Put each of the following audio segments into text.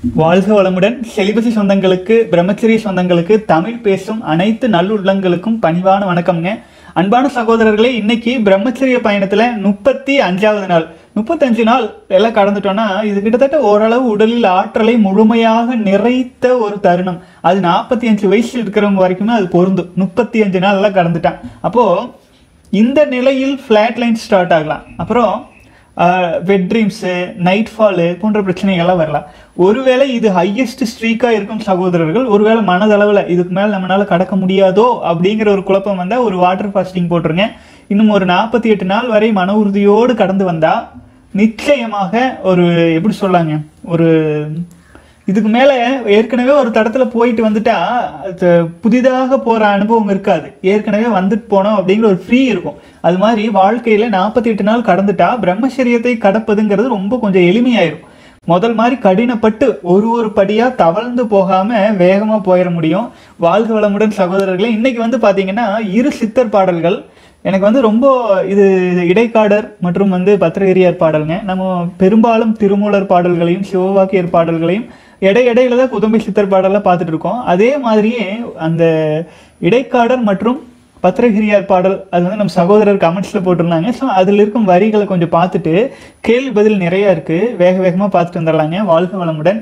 வாழ்க வளமுடன் செலிபசி சொந்தங்களுக்கு பிரம்மச்சரிய சொந்தங்களுக்கு தமிழ் பேசும் அனைத்து நல்லுள்ளங்களுக்கும் பணிவான வணக்கம்ங்க அன்பான சகோதரர்களே இன்னைக்கு பிரம்மச்சரிய பயணத்துல முப்பத்தி அஞ்சாவது நாள் முப்பத்தஞ்சு நாள் எல்லாம் கடந்துட்டோம்னா இது கிட்டத்தட்ட ஓரளவு உடலில் ஆற்றலை முழுமையாக நிறைத்த ஒரு தருணம் அது நாற்பத்தி அஞ்சு வயசு இருக்கிறவங்க வரைக்குமே அது பொருந்தும் முப்பத்தி அஞ்சு நாள் எல்லாம் கடந்துட்டான் அப்போ இந்த நிலையில் ஃபிளாட் லைன் ஸ்டார்ட் ஆகலாம் அப்புறம் வெட் ட்ரீம்ஸு நைட் ஃபாலு போன்ற பிரச்சனைகள்லாம் வரலாம் ஒருவேளை இது ஹையஸ்ட் ஸ்ட்ரீக்காக இருக்கும் சகோதரர்கள் ஒருவேளை மனதளவில் இதுக்கு மேலே நம்மளால் கடக்க முடியாதோ அப்படிங்கிற ஒரு குழப்பம் வந்தால் ஒரு வாட்டர் ஃபாஸ்டிங் போட்டுருங்க இன்னும் ஒரு நாற்பத்தி எட்டு நாள் வரை மன உறுதியோடு கடந்து வந்தால் நிச்சயமாக ஒரு எப்படி சொல்லாங்க ஒரு இதுக்கு மேல ஏற்கனவே ஒரு தடத்துல போயிட்டு வந்துட்டா அது புதிதாக போற அனுபவம் இருக்காது ஏற்கனவே வந்துட்டு போனோம் அப்படிங்கிற ஒரு ஃப்ரீ இருக்கும் அது மாதிரி வாழ்க்கையில நாற்பத்தி எட்டு நாள் கடந்துட்டா பிரம்மச்சரியத்தை கடப்பதுங்கிறது ரொம்ப கொஞ்சம் எளிமையாயிரும் முதல் மாதிரி கடினப்பட்டு ஒரு ஒரு படியா தவழ்ந்து போகாம வேகமா போயிட முடியும் வாழ்க வளமுடன் சகோதரர்களே இன்னைக்கு வந்து பாத்தீங்கன்னா இரு சித்தர் பாடல்கள் எனக்கு வந்து ரொம்ப இது இது இடைக்காடர் மற்றும் வந்து பத்திரகிரியார் பாடலுங்க நம்ம பெரும்பாலும் திருமூலர் பாடல்களையும் சிவவாக்கியர் பாடல்களையும் இடை இடையில தான் குதும்பை சித்தர் பாடலாம் பார்த்துட்டு இருக்கோம் அதே மாதிரியே அந்த இடைக்காடர் மற்றும் பத்திரகிரியார் பாடல் அது வந்து நம்ம சகோதரர் கமெண்ட்ஸில் போட்டிருந்தாங்க ஸோ அதில் இருக்கும் வரிகளை கொஞ்சம் பார்த்துட்டு கேள்வி பதில் நிறையா இருக்குது வேக வேகமாக பார்த்துட்டு வந்துடலாங்க வாழ்க வளமுடன்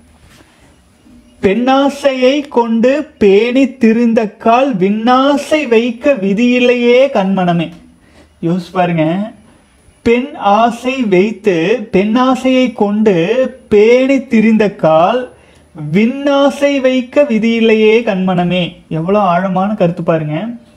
பெண்ணாசையை கொண்டு பேணி திரிந்த கால் விண்ணாசை வைக்க விதியில்லையே கண்மணமே யோசிச்சு பாருங்க பெண் ஆசை வைத்து பெண்ணாசையை கொண்டு பேணி திரிந்த கால் விண்ணாசை வைக்க விதியில்லையே கண்மணமே எவ்வளோ ஆழமான கருத்து பாருங்க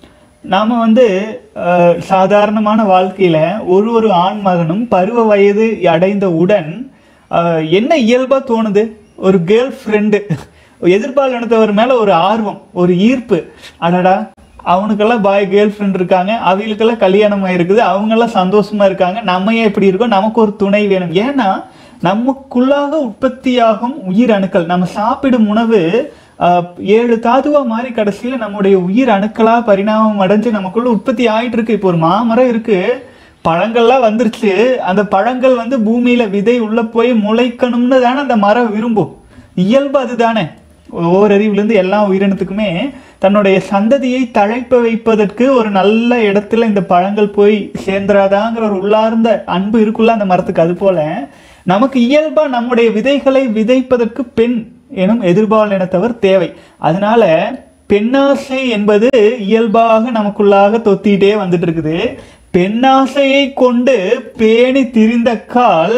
நாம வந்து அஹ், சாதாரணமான வாழ்க்கையில ஒரு ஒரு ஆண் மகனும் பருவ வயது அடைந்தவுடன் அஹ், என்ன இயல்பா தோணுது ஒரு கேர்ள் ஃப்ரெண்டு எதிர்பாலினத்தவர் மேல ஒரு ஆர்வம் ஒரு ஈர்ப்பு அடடா அவனுக்கெல்லாம் பாய் கேர்ள் ஃப்ரெண்ட் இருக்காங்க அவங்களுக்கெல்லாம் கல்யாணம் ஆயிருக்குது அவங்கெல்லாம் சந்தோஷமா இருக்காங்க நம்ம ஏன் இப்படி இருக்கோம் நமக்கு ஒரு துணை வேணும் ஏன்னா நமக்குள்ளாக உற்பத்தியாகும் உயிர் அணுக்கள் நம்ம சாப்பிடும் உணவு ஆஹ், ஏழு தாதுவா மாறி கடைசியில நம்முடைய உயிர் அணுக்களா பரிணாமம் அடைஞ்சு நமக்குள்ள உற்பத்தி ஆயிட்டு இருக்கு இப்போ ஒரு மாமரம் இருக்கு பழங்கள்லாம் வந்துருச்சு அந்த பழங்கள் வந்து பூமியில விதை உள்ள போய் முளைக்கணும்னு தானே அந்த மரம் விரும்பும் இயல்பு அதுதானே ஓரறிவுலேருந்து எல்லா உயிரினத்துக்குமே தன்னுடைய சந்ததியை தழைப்ப வைப்பதற்கு ஒரு நல்ல இடத்துல இந்த பழங்கள் போய் சேர்ந்துராதாங்கிற ஒரு உள்ளார்ந்த அன்பு இருக்குல்ல அந்த மரத்துக்கு அது போல நமக்கு இயல்பா நம்முடைய விதைகளை விதைப்பதற்கு பெண் எனும் எதிர்பால் இனத்தவர் தேவை அதனால பெண்ணாசை என்பது இயல்பாக நமக்குள்ளாக தொத்திட்டே வந்துட்டு இருக்குது பெண்ணாசையை கொண்டு பேணி திரிந்த கால்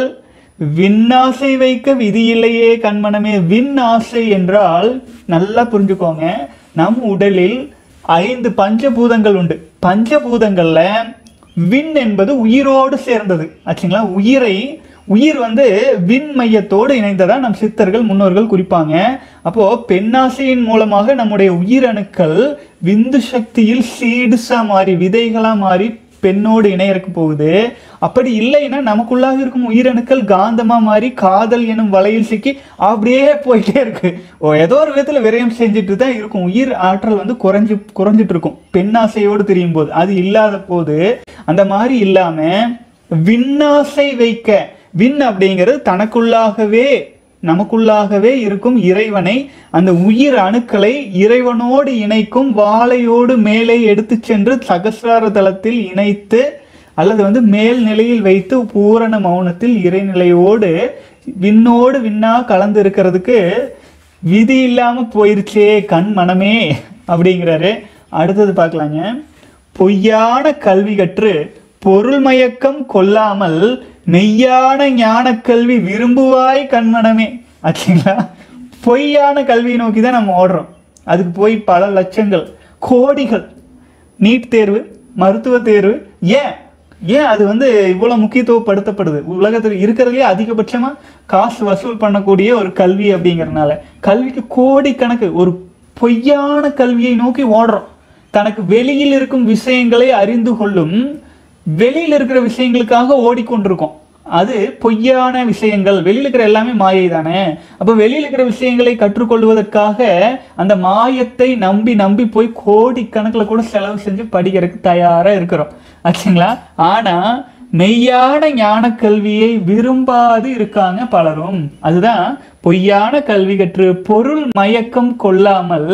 விண்ணாசை வைக்க விதியில்லையே கண்மணமே விண் ஆசை என்றால் நல்லா புரிஞ்சுக்கோங்க நம் உடலில் ஐந்து பஞ்சபூதங்கள் உண்டு பஞ்சபூதங்கள்ல விண் என்பது உயிரோடு சேர்ந்தது ஆச்சுங்களா உயிரை உயிர் வந்து விண் மையத்தோடு இணைந்ததா நம் சித்தர்கள் முன்னோர்கள் குறிப்பாங்க அப்போ பெண்ணாசையின் மூலமாக நம்முடைய உயிரணுக்கள் விந்து சக்தியில் சீடுஸா மாறி விதைகளா மாறி பெண்ணோடு இணையறக்கு போகுது அப்படி இல்லைன்னா நமக்குள்ளாக இருக்கும் உயிரணுக்கள் காந்தமா மாறி காதல் எனும் வலையில் சிக்கி அப்படியே போயிட்டே இருக்கு ஓ ஏதோ ஒரு விதத்துல விரயம் செஞ்சுட்டு தான் இருக்கும் உயிர் ஆற்றல் வந்து குறைஞ்சு குறைஞ்சிட்டு இருக்கும் பெண்ணாசையோடு திரியும் போது அது இல்லாத போது அந்த மாதிரி இல்லாம விண்ணாசை வைக்க விண் அப்படிங்கிறது தனக்குள்ளாகவே நமக்குள்ளாகவே இருக்கும் இறைவனை அந்த உயிர் அணுக்களை இறைவனோடு இணைக்கும் வாழையோடு மேலே எடுத்து சென்று சகசிரார தலத்தில் இணைத்து அல்லது வந்து மேல் நிலையில் வைத்து பூரண மௌனத்தில் இறைநிலையோடு விண்ணோடு விண்ணா கலந்து இருக்கிறதுக்கு விதி இல்லாம போயிருச்சே கண் மனமே அப்படிங்கிறாரு அடுத்தது பார்க்கலாங்க பொய்யான கல்வி கற்று பொருள் மயக்கம் கொள்ளாமல் மெய்யான ஞானக் கல்வி விரும்புவாய் கண்மனமே ஆச்சுங்களா பொய்யான கல்வியை நோக்கி தான் நம்ம ஓடுறோம் அதுக்கு போய் பல லட்சங்கள் கோடிகள் நீட் தேர்வு மருத்துவ தேர்வு ஏன் ஏன் அது வந்து இவ்வளோ முக்கியத்துவப்படுத்தப்படுது உலகத்தில் இருக்கிறதுலே அதிகபட்சமாக காசு வசூல் பண்ணக்கூடிய ஒரு கல்வி அப்படிங்கறதுனால கல்விக்கு கோடிக்கணக்கு ஒரு பொய்யான கல்வியை நோக்கி ஓடுறோம் தனக்கு வெளியில் இருக்கும் விஷயங்களை அறிந்து கொள்ளும் வெளியில் இருக்கிற விஷயங்களுக்காக ஓடிக்கொண்டிருக்கோம் அது பொய்யான விஷயங்கள் வெளியில் இருக்கிற எல்லாமே மாயை தானே அப்போ வெளியில் இருக்கிற விஷயங்களை கற்றுக்கொள்வதற்காக அந்த மாயத்தை நம்பி நம்பி போய் கோடிக்கணக்கில் கூட செலவு செஞ்சு படிக்கிறதுக்கு தயாராக இருக்கிறோம் ஆச்சுங்களா ஆனால் மெய்யான ஞான கல்வியை விரும்பாது இருக்காங்க பலரும் அதுதான் பொய்யான கல்வி கற்று பொருள் மயக்கம் கொள்ளாமல்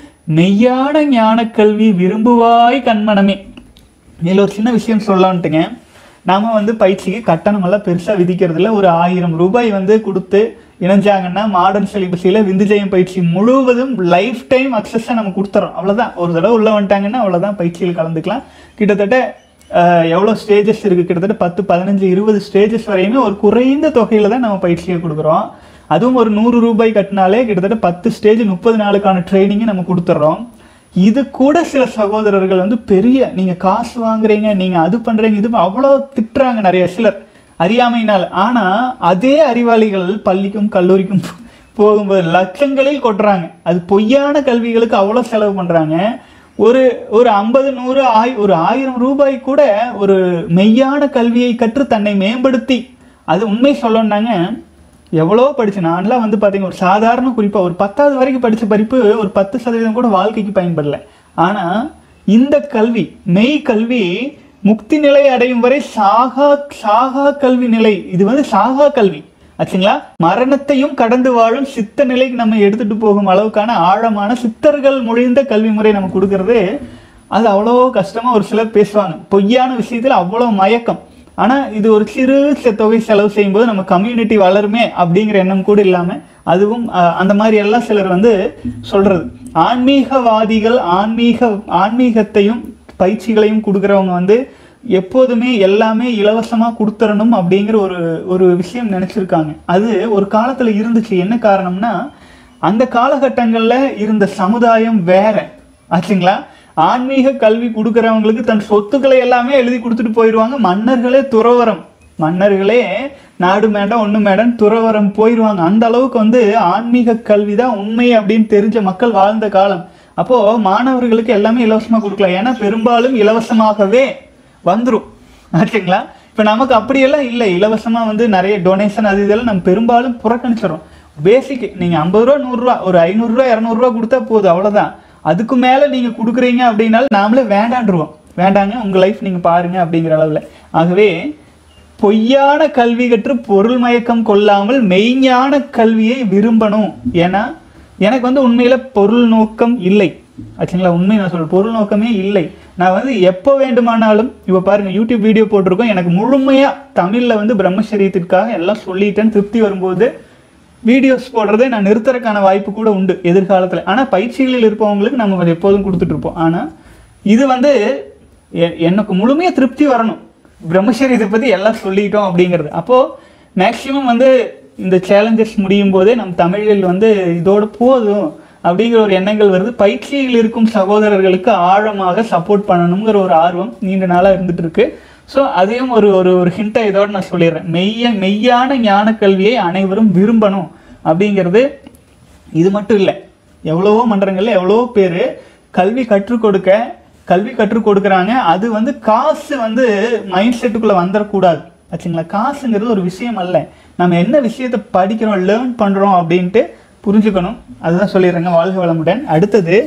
மெய்யான ஞான கல்வி விரும்புவாய் கண்மனமே இதில் ஒரு சின்ன விஷயம் சொல்லலான்ட்டுங்க நாம வந்து பயிற்சிக்கு கட்டணம் எல்லாம் பெருசாக விதிக்கிறது இல்ல ஒரு ஆயிரம் ரூபாய் வந்து கொடுத்து இணைஞ்சாங்கன்னா மாடர்ன் சிலிபஸில் விந்துஜயம் பயிற்சி முழுவதும் லைஃப் டைம் அக்சஸை நம்ம கொடுத்துறோம் அவ்வளோதான் ஒரு தடவை உள்ள வந்துட்டாங்கன்னா அவ்வளோதான் பயிற்சியில் கலந்துக்கலாம் கிட்டத்தட்ட அஹ், எவ்வளோ ஸ்டேஜஸ் இருக்குது கிட்டத்தட்ட பத்து பதினஞ்சு இருபது ஸ்டேஜஸ் வரையுமே ஒரு குறைந்த தொகையில் தான் நம்ம பயிற்சியை கொடுக்குறோம் அதுவும் ஒரு நூறு ரூபாய் கட்டினாலே கிட்டத்தட்ட பத்து ஸ்டேஜ் முப்பது நாளுக்கான ட்ரைனிங்கை நம்ம கொடுத்துட்றோம் இது கூட சில சகோதரர்கள் வந்து பெரிய நீங்க காசு வாங்குறீங்க நீங்க அது பண்றீங்க இது அவ்வளோ திட்டுறாங்க நிறைய சிலர் அறியாமையினால் ஆனா அதே அறிவாளிகள் பள்ளிக்கும் கல்லூரிக்கும் போகும்போது லட்சங்களில் கொட்டுறாங்க அது பொய்யான கல்விகளுக்கு அவ்வளோ செலவு பண்றாங்க ஒரு ஒரு ஐம்பது நூறு ஆய் ஒரு ஆயிரம் ரூபாய் கூட ஒரு மெய்யான கல்வியை கற்று தன்னை மேம்படுத்தி அது உண்மை சொல்லணும்னாங்க எவ்வளோ படிச்சு நான்லாம் வந்து பார்த்தீங்க ஒரு சாதாரண குறிப்பாக ஒரு பத்தாவது வரைக்கும் படித்த படிப்பு ஒரு பத்து சதவீதம் கூட வாழ்க்கைக்கு பயன்படல ஆனால் இந்த கல்வி மெய் கல்வி முக்தி நிலை அடையும் வரை சாகா சாகா கல்வி நிலை இது வந்து சாகா கல்வி ஆச்சுங்களா மரணத்தையும் கடந்து வாழும் சித்த நிலைக்கு நம்ம எடுத்துட்டு போகும் அளவுக்கான ஆழமான சித்தர்கள் மொழிந்த கல்வி முறை நம்ம கொடுக்கறது அது அவ்வளோ கஷ்டமா ஒரு சிலர் பேசுவாங்க பொய்யான விஷயத்துல அவ்வளோ மயக்கம் ஆனா இது ஒரு சிறு செ- தொகை செலவு செய்யும்போது நம்ம கம்யூனிட்டி வளருமே அப்படிங்கிற எண்ணம் கூட இல்லாம அதுவும் அஹ், அந்த மாதிரி எல்லாம் சிலர் வந்து சொல்றது ஆன்மீகவாதிகள் ஆன்மீக ஆன்மீகத்தையும் பயிற்சிகளையும் கொடுக்குறவங்க வந்து எப்போதுமே எல்லாமே இலவசமா கொடுத்துறணும் அப்படிங்கிற ஒரு ஒரு விஷயம் நினைச்சிருக்காங்க அது ஒரு காலத்துல இருந்துச்சு என்ன காரணம்னா அந்த காலகட்டங்கள்ல இருந்த சமுதாயம் வேற ஆச்சுங்களா ஆன்மீக கல்வி கொடுக்கறவங்களுக்கு தன் சொத்துக்களை எல்லாமே எழுதி கொடுத்துட்டு போயிடுவாங்க மன்னர்களே துறவரம் மன்னர்களே நாடு மேடம் ஒண்ணு மேடம் துறவரம் போயிடுவாங்க அந்த அளவுக்கு வந்து ஆன்மீக கல்வி தான் உண்மை அப்படின்னு தெரிஞ்ச மக்கள் வாழ்ந்த காலம் அப்போ மாணவர்களுக்கு எல்லாமே இலவசமா கொடுக்கலாம் ஏன்னா பெரும்பாலும் இலவசமாகவே வந்துரும் ஆச்சுங்களா இப்போ நமக்கு அப்படியெல்லாம் இல்லை இலவசமா வந்து நிறைய டொனேஷன் அது இதெல்லாம் நம்ம பெரும்பாலும் புறக்கணிச்சிடறோம் பேசிக் நீங்க ஐம்பது ரூபா நூறுரூவா ஒரு ஐநூறுரூவா இரநூறுவா கொடுத்தா போதும் அவ்வளவுதான் அதுக்கு மேல நீங்க கொடுக்குறீங்க அப்படின்னாலும் நாமளே வேண்டான்றுவோம் வேண்டாங்க உங்க லைஃப் நீங்க பாருங்க அப்படிங்கிற அளவுல ஆகவே பொய்யான கல்வி கற்று பொருள் மயக்கம் கொள்ளாமல் மெய்ஞான கல்வியை விரும்பணும் ஏன்னா எனக்கு வந்து உண்மையில பொருள் நோக்கம் இல்லை ஆச்சுங்களா உண்மை நான் சொல்றேன் பொருள் நோக்கமே இல்லை நான் வந்து எப்போ வேண்டுமானாலும் இப்போ பாருங்க யூடியூப் வீடியோ போட்டிருக்கோம் எனக்கு முழுமையா தமிழ்ல வந்து பிரம்மச்சரியத்திற்காக எல்லாம் சொல்லிட்டேன் திருப்தி வரும்போது வீடியோஸ் போடுறதை நான் நிறுத்துறதுக்கான வாய்ப்பு கூட உண்டு எதிர்காலத்தில் ஆனால் பயிற்சிகளில் இருப்பவங்களுக்கு நம்ம அதை எப்போதும் கொடுத்துட்டு இருப்போம் ஆனால் இது வந்து எ- எனக்கு முழுமையாக திருப்தி வரணும் பிரம்மச்சரியத்தை பற்றி எல்லாம் சொல்லிட்டோம் அப்படிங்கிறது அப்போது மேக்ஸிமம் வந்து இந்த சேலஞ்சஸ் முடியும் போதே நம் தமிழில் வந்து இதோட போதும் அப்படிங்கிற ஒரு எண்ணங்கள் வருது பயிற்சியில் இருக்கும் சகோதரர்களுக்கு ஆழமாக சப்போர்ட் பண்ணணுங்கிற ஒரு ஆர்வம் நீண்ட நாளாக இருந்துட்டு இருக்கு ஸோ அதையும் ஒரு ஒரு ஒரு ஹிண்ட்டை இதோட நான் சொல்லிடுறேன் மெய்ய மெய்யான ஞான கல்வியை அனைவரும் விரும்பணும் அப்படிங்கிறது இது மட்டும் இல்லை எவ்வளவோ மன்றங்கள்ல எவ்வளவோ பேர் கல்வி கற்றுக் கொடுக்க கல்வி கற்றுக் கொடுக்குறாங்க அது வந்து காசு வந்து மைண்ட் செட்டுக்குள்ளே வந்துடக்கூடாது ஆச்சுங்களா காசுங்கிறது ஒரு விஷயம் அல்ல நம்ம என்ன விஷயத்தை படிக்கிறோம் லேர்ன் பண்ணுறோம் அப்படின்ட்டு புரிஞ்சுக்கணும் அதுதான் சொல்லிடுறேங்க வாழ்க வளமுடன் அடுத்தது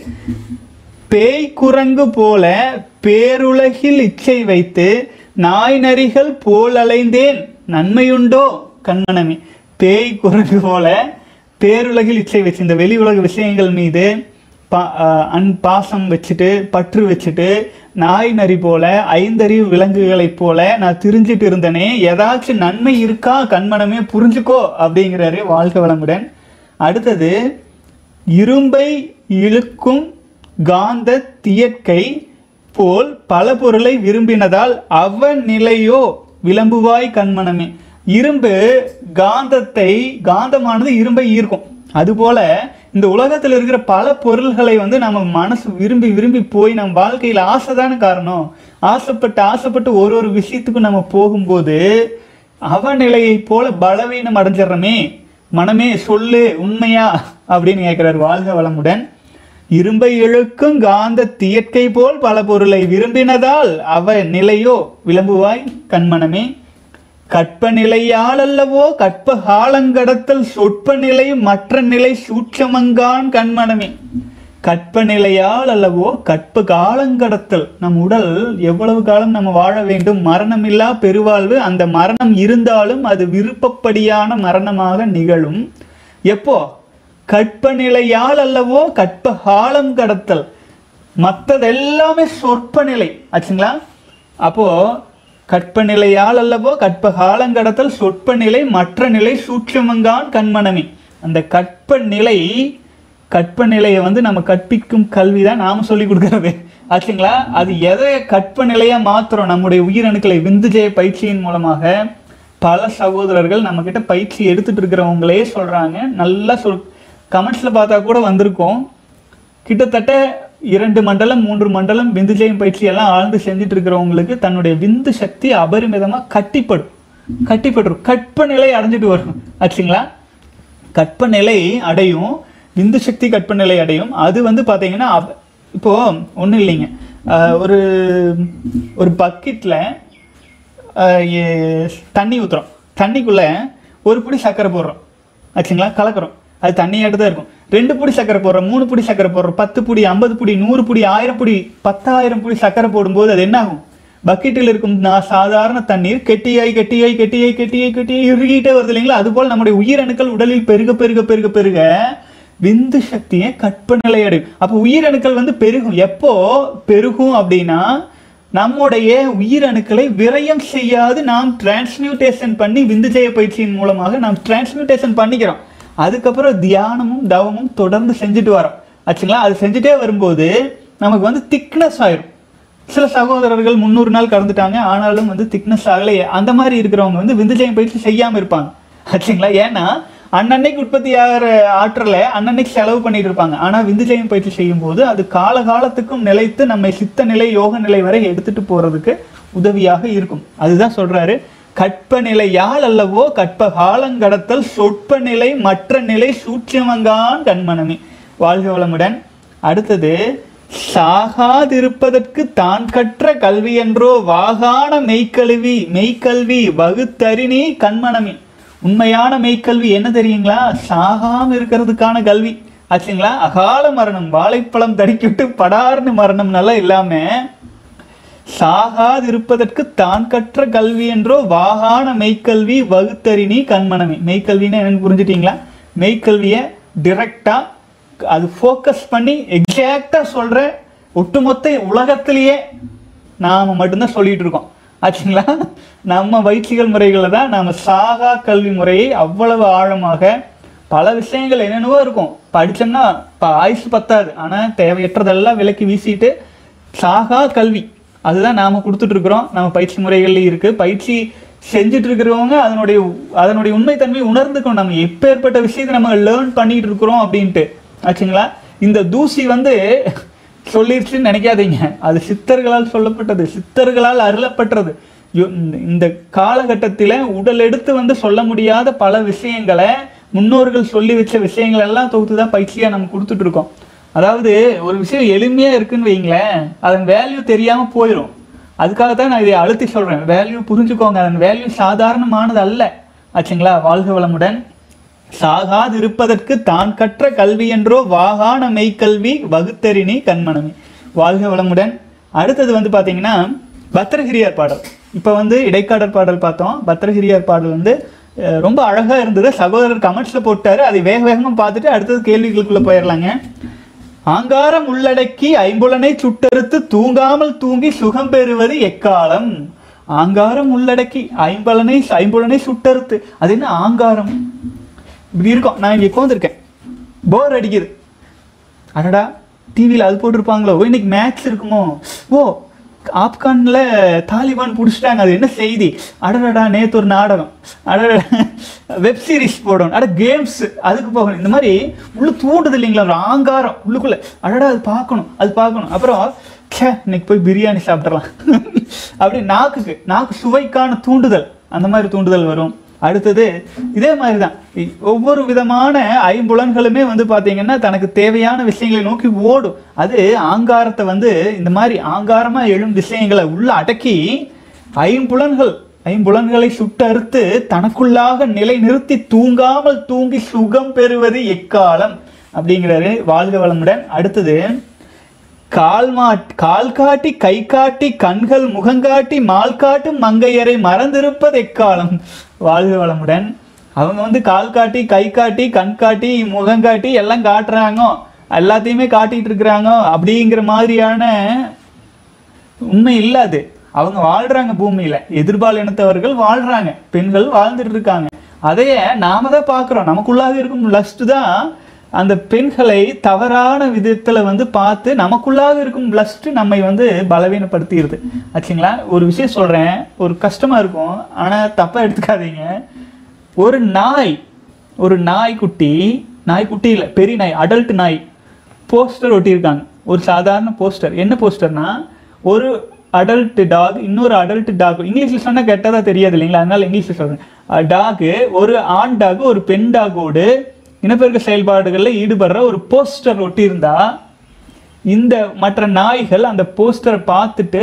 பேய் குரங்கு போல பேருலகில் இச்சை வைத்து நாய் நரிகள் போல் அலைந்தேன் நன்மையுண்டோ கண்மணமே பேய் குரங்கு போல பேருலகில் இச்சை வச்சு இந்த வெளி உலக விஷயங்கள் மீது பா அஹ் அன் பாசம் வச்சுட்டு பற்று வச்சுட்டு நாய் நரி போல ஐந்தறிவு விலங்குகளைப் போல நான் திரிஞ்சிட்டு இருந்தனே ஏதாச்சும் நன்மை இருக்கா கண்மணமே புரிஞ்சுக்கோ அப்படிங்கிறாரு வாழ்க வளமுடன் அடுத்தது இரும்பை இழுக்கும் காந்த தியற்கை போல் பல பொருளை விரும்பினதால் அவன் நிலையோ விளம்புவாய் கண்மணமே இரும்பு காந்தத்தை காந்தமானது இரும்பை ஈர்க்கும் அதுபோல இந்த உலகத்தில் இருக்கிற பல பொருள்களை வந்து நம்ம மனசு விரும்பி விரும்பி போய் நம்ம வாழ்க்கையில் ஆசைதான காரணம் ஆசைப்பட்டு ஆசைப்பட்டு ஒரு ஒரு விஷயத்துக்கும் நம்ம போகும்போது அவநிலையை போல பலவீனம் அடைஞ்சிடறமே மனமே சொல்லு உண்மையா அப்படின்னு கேட்கிறார் வாழ்க வளமுடன் இரும்பை இழுக்கும் காந்த தியற்கை போல் பல பொருளை விரும்பினதால் அவ நிலையோ விளம்புவாய் கண்மனமே கற்ப நிலையால் அல்லவோ கற்ப காலங்கடத்தல் சொற்ப நிலை மற்ற நிலை சூட்சமங்கான் கண்மனமே கற்ப நிலையால் அல்லவோ கற்ப காலங்கடத்தல் நம் உடல் எவ்வளவு காலம் நம்ம வாழ வேண்டும் மரணமில்லா பெருவாழ்வு அந்த மரணம் இருந்தாலும் அது விருப்பப்படியான மரணமாக நிகழும் எப்போ கற்ப நிலையால் அல்லவோ கற்ப காலம் கடத்தல் மற்றது எல்லாமே சொற்ப நிலை ஆச்சுங்களா அப்போ கற்ப நிலையால் அல்லவோ கற்ப காலங்கடத்தல் சொற்ப நிலை மற்ற நிலை சூட்சமங்கான் கண்மணமே அந்த கற்ப நிலை கற்ப நிலையை வந்து நம்ம கற்பிக்கும் கல்வி தான் நாம சொல்லி கொடுக்கறது ஆச்சுங்களா அது எதை கற்ப நிலையா மாத்துறோம் நம்முடைய உயிரணுக்களை விந்துஜய பயிற்சியின் மூலமாக பல சகோதரர்கள் நம்ம கிட்ட பயிற்சி எடுத்துட்டு இருக்கிறவங்களே சொல்றாங்க நல்லா சொல் கமெண்ட்ஸ்ல பார்த்தா கூட வந்திருக்கோம் கிட்டத்தட்ட இரண்டு மண்டலம் மூன்று மண்டலம் விந்து ஜெயம் பயிற்சி எல்லாம் ஆழ்ந்து செஞ்சுட்டு இருக்கிறவங்களுக்கு தன்னுடைய விந்து சக்தி அபரிமிதமா கட்டிப்படும் கட்டிப்படும் கற்ப நிலை அடைஞ்சிட்டு வரும் ஆச்சுங்களா கற்ப நிலை அடையும் விந்து சக்தி கற்ப நிலை அடையும் அது வந்து பாத்தீங்கன்னா அவ- இப்போ ஒன்றும் இல்லைங்க ஆஹ் ஒரு ஒரு பக்கெட்ல தண்ணி ஊத்துறோம் தண்ணிக்குள்ள ஒரு புடி சர்க்கரை போடுறோம் ஆச்சுங்களா கலக்குறோம் அது தண்ணியாட்டு தான் இருக்கும் ரெண்டு புடி சர்க்கரை போடுறோம் மூணு புடி சர்க்கரை போடுறோம் பத்து புடி ஐம்பது புடி நூறு புடி ஆயிரம் புடி பத்தாயிரம் புடி சர்க்கரை போடும்போது அது என்ன ஆகும் பக்கெட்டில் இருக்கும் நா- சாதாரண தண்ணீர் கெட்டியாய் கெட்டியாய் கெட்டியாய் கெட்டியாய் கெட்டியாய் இறுகிட்டே வருது இல்லைங்களா அதுபோல் நம்முடைய உயிரணுக்கள் உடலில் பெருக பெருக பெருக பெருக விந்து சக்தியை கற்ப நிலை அடையும் அப்போ உயிரணுக்கள் வந்து பெருகும் எப்போ பெருகும் அப்படின்னா நம்முடைய உயிரணுக்களை விரயம் செய்யாது நாம் டிரான்ஸ்மியூட்டேஷன் பண்ணி விந்துஜய பயிற்சியின் மூலமாக நாம் டிரான்ஸ்மியூட்டேஷன் பண்ணிக்கிறோம் அதுக்கப்புறம் தியானமும் தவமும் தொடர்ந்து செஞ்சுட்டு வரோம் ஆச்சுங்களா அது செஞ்சுட்டே வரும்போது நமக்கு வந்து திக்னஸ் ஆயிரும் சில சகோதரர்கள் முந்நூறு நாள் கடந்துட்டாங்க ஆனாலும் வந்து திக்னஸ் ஆகலையே அந்த மாதிரி இருக்கிறவங்க வந்து விந்துஜயம் பயிற்சி செய்யாம இருப்பாங்க ஆச்சுங்களா ஏன்னா அன்னன்னைக்கு உற்பத்தி ஆகிற ஆற்றலை அன்னன்னைக்கு செலவு பண்ணிட்டு இருப்பாங்க ஆனா விந்துஜயம் பயிற்சி செய்யும் போது அது காலகாலத்துக்கும் நிலைத்து நம்மை சித்த நிலை யோக நிலை வரை எடுத்துட்டு போறதுக்கு உதவியாக இருக்கும் அதுதான் சொல்றாரு கற்ப நிலையால் அல்லவோ கற்ப காலங்கடத்தல் சொற்ப நிலை மற்ற நிலை சூட்சமங்கான் கண்மணமே வாழ்க வளமுடன் அடுத்தது சாகாதிருப்பதற்கு தான் கற்ற கல்வி என்றோ வாகான மெய்க்கல்வி மெய்க்கல்வி வகுத்தறினி கண்மணமே உண்மையான மெய்க்கல்வி என்ன தெரியுங்களா சாகாம இருக்கிறதுக்கான கல்வி ஆச்சுங்களா அகால மரணம் வாழைப்பழம் தடிக்கிட்டு படார்னு மரணம் நல்லா இல்லாம சாகாதிருப்பதற்கு தான் கற்ற கல்வி என்றோ வாகான மெய்க்கல்வி வகுத்தறினி கண்மணமே மெய்க்கல்வின்னு என்னன்னு புரிஞ்சுட்டீங்களா மெய்க்கல்வியை டிரெக்டா அது ஃபோக்கஸ் பண்ணி எக்ஸாக்டா சொல்ற ஒட்டுமொத்த உலகத்திலேயே நாம மட்டும்தான் சொல்லிட்டு இருக்கோம் ஆச்சுங்களா நம்ம பயிற்சிகள் முறைகளில் தான் நாம சாகா கல்வி முறையை அவ்வளவு ஆழமாக பல விஷயங்கள் என்னென்னவோ இருக்கும் படிச்சோம்னா இப்போ ஆயுசு பத்தாது ஆனால் தேவையற்றதெல்லாம் விலக்கி வீசிட்டு சாகா கல்வி அதுதான் நாம கொடுத்துட்டு இருக்கிறோம் நம்ம பயிற்சி முறைகள்ல இருக்கு பயிற்சி செஞ்சுட்டு இருக்கிறவங்க அதனுடைய அதனுடைய உண்மைத்தன்மை உணர்ந்துக்கணும் நம்ம எப்பேற்பட்ட விஷயத்தை நம்ம லேர்ன் பண்ணிட்டு இருக்கிறோம் அப்படின்ட்டு ஆச்சுங்களா இந்த தூசி வந்து சொல்லிருச்சுன்னு நினைக்காதீங்க அது சித்தர்களால் சொல்லப்பட்டது சித்தர்களால் அருளப்பட்டது யோ- இந்த- இந்த காலகட்டத்தில் உடல் எடுத்து வந்து சொல்ல முடியாத பல விஷயங்களை முன்னோர்கள் சொல்லி வச்ச விஷயங்கள் எல்லாம் தொகுத்து தான் பயிற்சியாக நம்ம கொடுத்துட்டு இருக்கோம் அதாவது ஒரு விஷயம் எளிமையா இருக்குன்னு வைங்களேன் அதன் வேல்யூ தெரியாம போயிடும் அதுக்காக தான் நான் இதை அழுத்தி சொல்றேன் வேல்யூ புரிஞ்சுக்கோங்க அதன் வேல்யூ சாதாரணமானது அல்ல ஆச்சுங்களா வாழ்க வளமுடன் சாகாதிருப்பதற்கு தான் கற்ற கல்வி என்றோ வாகான மெய்க்கல்வி வகுத்தறினி கண்மணமே வாழ்க வளமுடன் அடுத்தது வந்து பாத்தீங்கன்னா பத்திரகிரியார் பாடல் இப்போ வந்து இடைக்காடர் பாடல் பார்த்தோம் பத்திரகிரியார் பாடல் வந்து அஹ், ரொம்ப அழகா இருந்தது சகோதரர் கமெண்ட்ஸ்ல போட்டாரு அதை வேக வேகமா பார்த்துட்டு அடுத்தது கேள்விகளுக்குள்ள போயிடலாங்க ஆங்காரம் உள்ளடக்கி ஐம்புலனை சுட்டறுத்து தூங்காமல் தூங்கி சுகம் பெறுவது எக்காலம் ஆங்காரம் உள்ளடக்கி ஐம்பலனை ஐம்புலனை சுட்டறுத்து அது என்ன ஆங்காரம் இப்படி இருக்கும் நான் இங்கே உட்காந்துருக்கேன் போர் அடிக்குது அடடா டிவியில் அது போட்டிருப்பாங்களோ ஓ இன்னைக்கு மேட்ச் இருக்குமோ ஓ ஆப்கானில் தாலிபான் பிடிச்சிட்டாங்க அது என்ன செய்தி அடடடா நேத்து ஒரு நாடகம் அடடா வெப் சீரிஸ் போடணும் அட கேம்ஸ் அதுக்கு போகணும் இந்த மாதிரி உள்ள தூண்டுது இல்லைங்களா ஒரு ஆங்காரம் உள்ளுக்குள்ள அடடா அது பார்க்கணும் அது பார்க்கணும் அப்புறம் ச்சே இன்னைக்கு போய் பிரியாணி சாப்பிட்றலாம் அப்படி நாக்குக்கு நாக்கு சுவைக்கான தூண்டுதல் அந்த மாதிரி தூண்டுதல் வரும் அடுத்தது இதே மாதிரி தான் ஒவ்வொரு விதமான ஐம்புலன்களுமே வந்து பார்த்தீங்கன்னா தனக்கு தேவையான விஷயங்களை நோக்கி ஓடும் அது ஆங்காரத்தை வந்து இந்த மாதிரி ஆங்காரமா எழும் விஷயங்களை உள்ள அடக்கி ஐம்புலன்கள் ஐம்புலன்களை சுட்டறுத்து தனக்குள்ளாக நிலை நிறுத்தி தூங்காமல் தூங்கி சுகம் பெறுவது எக்காலம் அப்படிங்கிறாரு வாழ்க வளமுடன் அடுத்தது கால் மாட் கால் காட்டி கை காட்டி கண்கள் முகங்காட்டி மால் காட்டும் மங்கையரை மறந்திருப்பது எக்காலம் வாழ்க வளமுடன் அவங்க வந்து கால் காட்டி கை காட்டி கண் காட்டி முகம் காட்டி எல்லாம் காட்டுறாங்க எல்லாத்தையுமே காட்டிட்டு இருக்கிறாங்க அப்படிங்கிற மாதிரியான உண்மை இல்லாது அவங்க வாழ்றாங்க பூமியில எதிர்பால் இனத்தவர்கள் வாழ்றாங்க பெண்கள் வாழ்ந்துட்டு இருக்காங்க அதையே நாம தான் பார்க்குறோம் நமக்குள்ளாக இருக்கும் லஸ்ட் தான் அந்த பெண்களை தவறான விதத்துல வந்து பார்த்து நமக்குள்ளாக இருக்கும் லஸ்ட் நம்மை வந்து பலவீனப்படுத்திடுது ஆச்சுங்களா ஒரு விஷயம் சொல்றேன் ஒரு கஷ்டமா இருக்கும் ஆனா தப்பா எடுத்துக்காதீங்க ஒரு நாய் ஒரு நாய்க்குட்டி நாய்க்குட்டி இல்லை பெரிய நாய் அடல்ட் நாய் போஸ்டர் ஒட்டியிருக்காங்க ஒரு சாதாரண போஸ்டர் என்ன போஸ்டர்னா ஒரு அடல்ட் டாக் இன்னொரு அடல்ட் டாக் இங்கிலீஷில் சொன்னால் கெட்டதா தெரியாது இல்லைங்களா அதனால இங்கிலீஷில் சொல்கிறேன் டாகு ஒரு ஆண் டாக் ஒரு பெண் டாகோடு இனப்பெருக்க செயல்பாடுகளில் ஈடுபடுற ஒரு போஸ்டர் ஒட்டியிருந்தா இந்த மற்ற நாய்கள் அந்த போஸ்டரை பார்த்துட்டு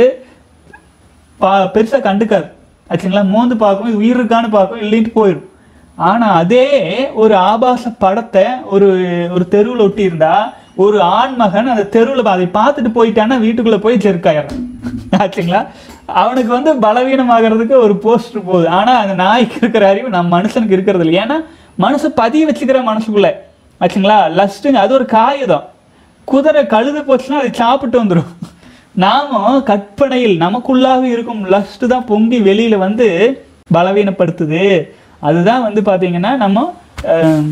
பா பெருசாக கண்டுக்காது ஆச்சுங்களா மோந்து பார்க்கும் இது உயிர் இருக்கான்னு பார்க்கும் இல்லைன்ட்டு போயிடும் ஆனால் அதே ஒரு ஆபாச படத்தை ஒரு ஒரு தெருவில் ஒட்டி இருந்தா ஒரு ஆண்மகன் அந்த தெருவில் அதை பார்த்துட்டு போயிட்டான்னா வீட்டுக்குள்ளே போய் ஜெர்க்காயிடுறான் ஆச்சுங்களா அவனுக்கு வந்து பலவீனமாகறதுக்கு ஒரு போஸ்டர் போகுது ஆனால் அந்த நாய்க்கு இருக்கிற அறிவு நம்ம மனுஷனுக்கு இருக்கிறது இல்லை ஏன்னா மனுஷன் பதிய வச்சுக்கிற மனசுக்குள்ள ஆச்சுங்களா லஸ்ட்டுங்க அது ஒரு காகிதம் குதிரை கழுது போச்சுன்னா அதை சாப்பிட்டு வந்துடும் நாம கற்பனையில் நமக்குள்ளாக இருக்கும் லஸ்ட் தான் பொங்கி வெளியில வந்து பலவீனப்படுத்துது அதுதான் வந்து பாத்தீங்கன்னா நம்ம ஆம்,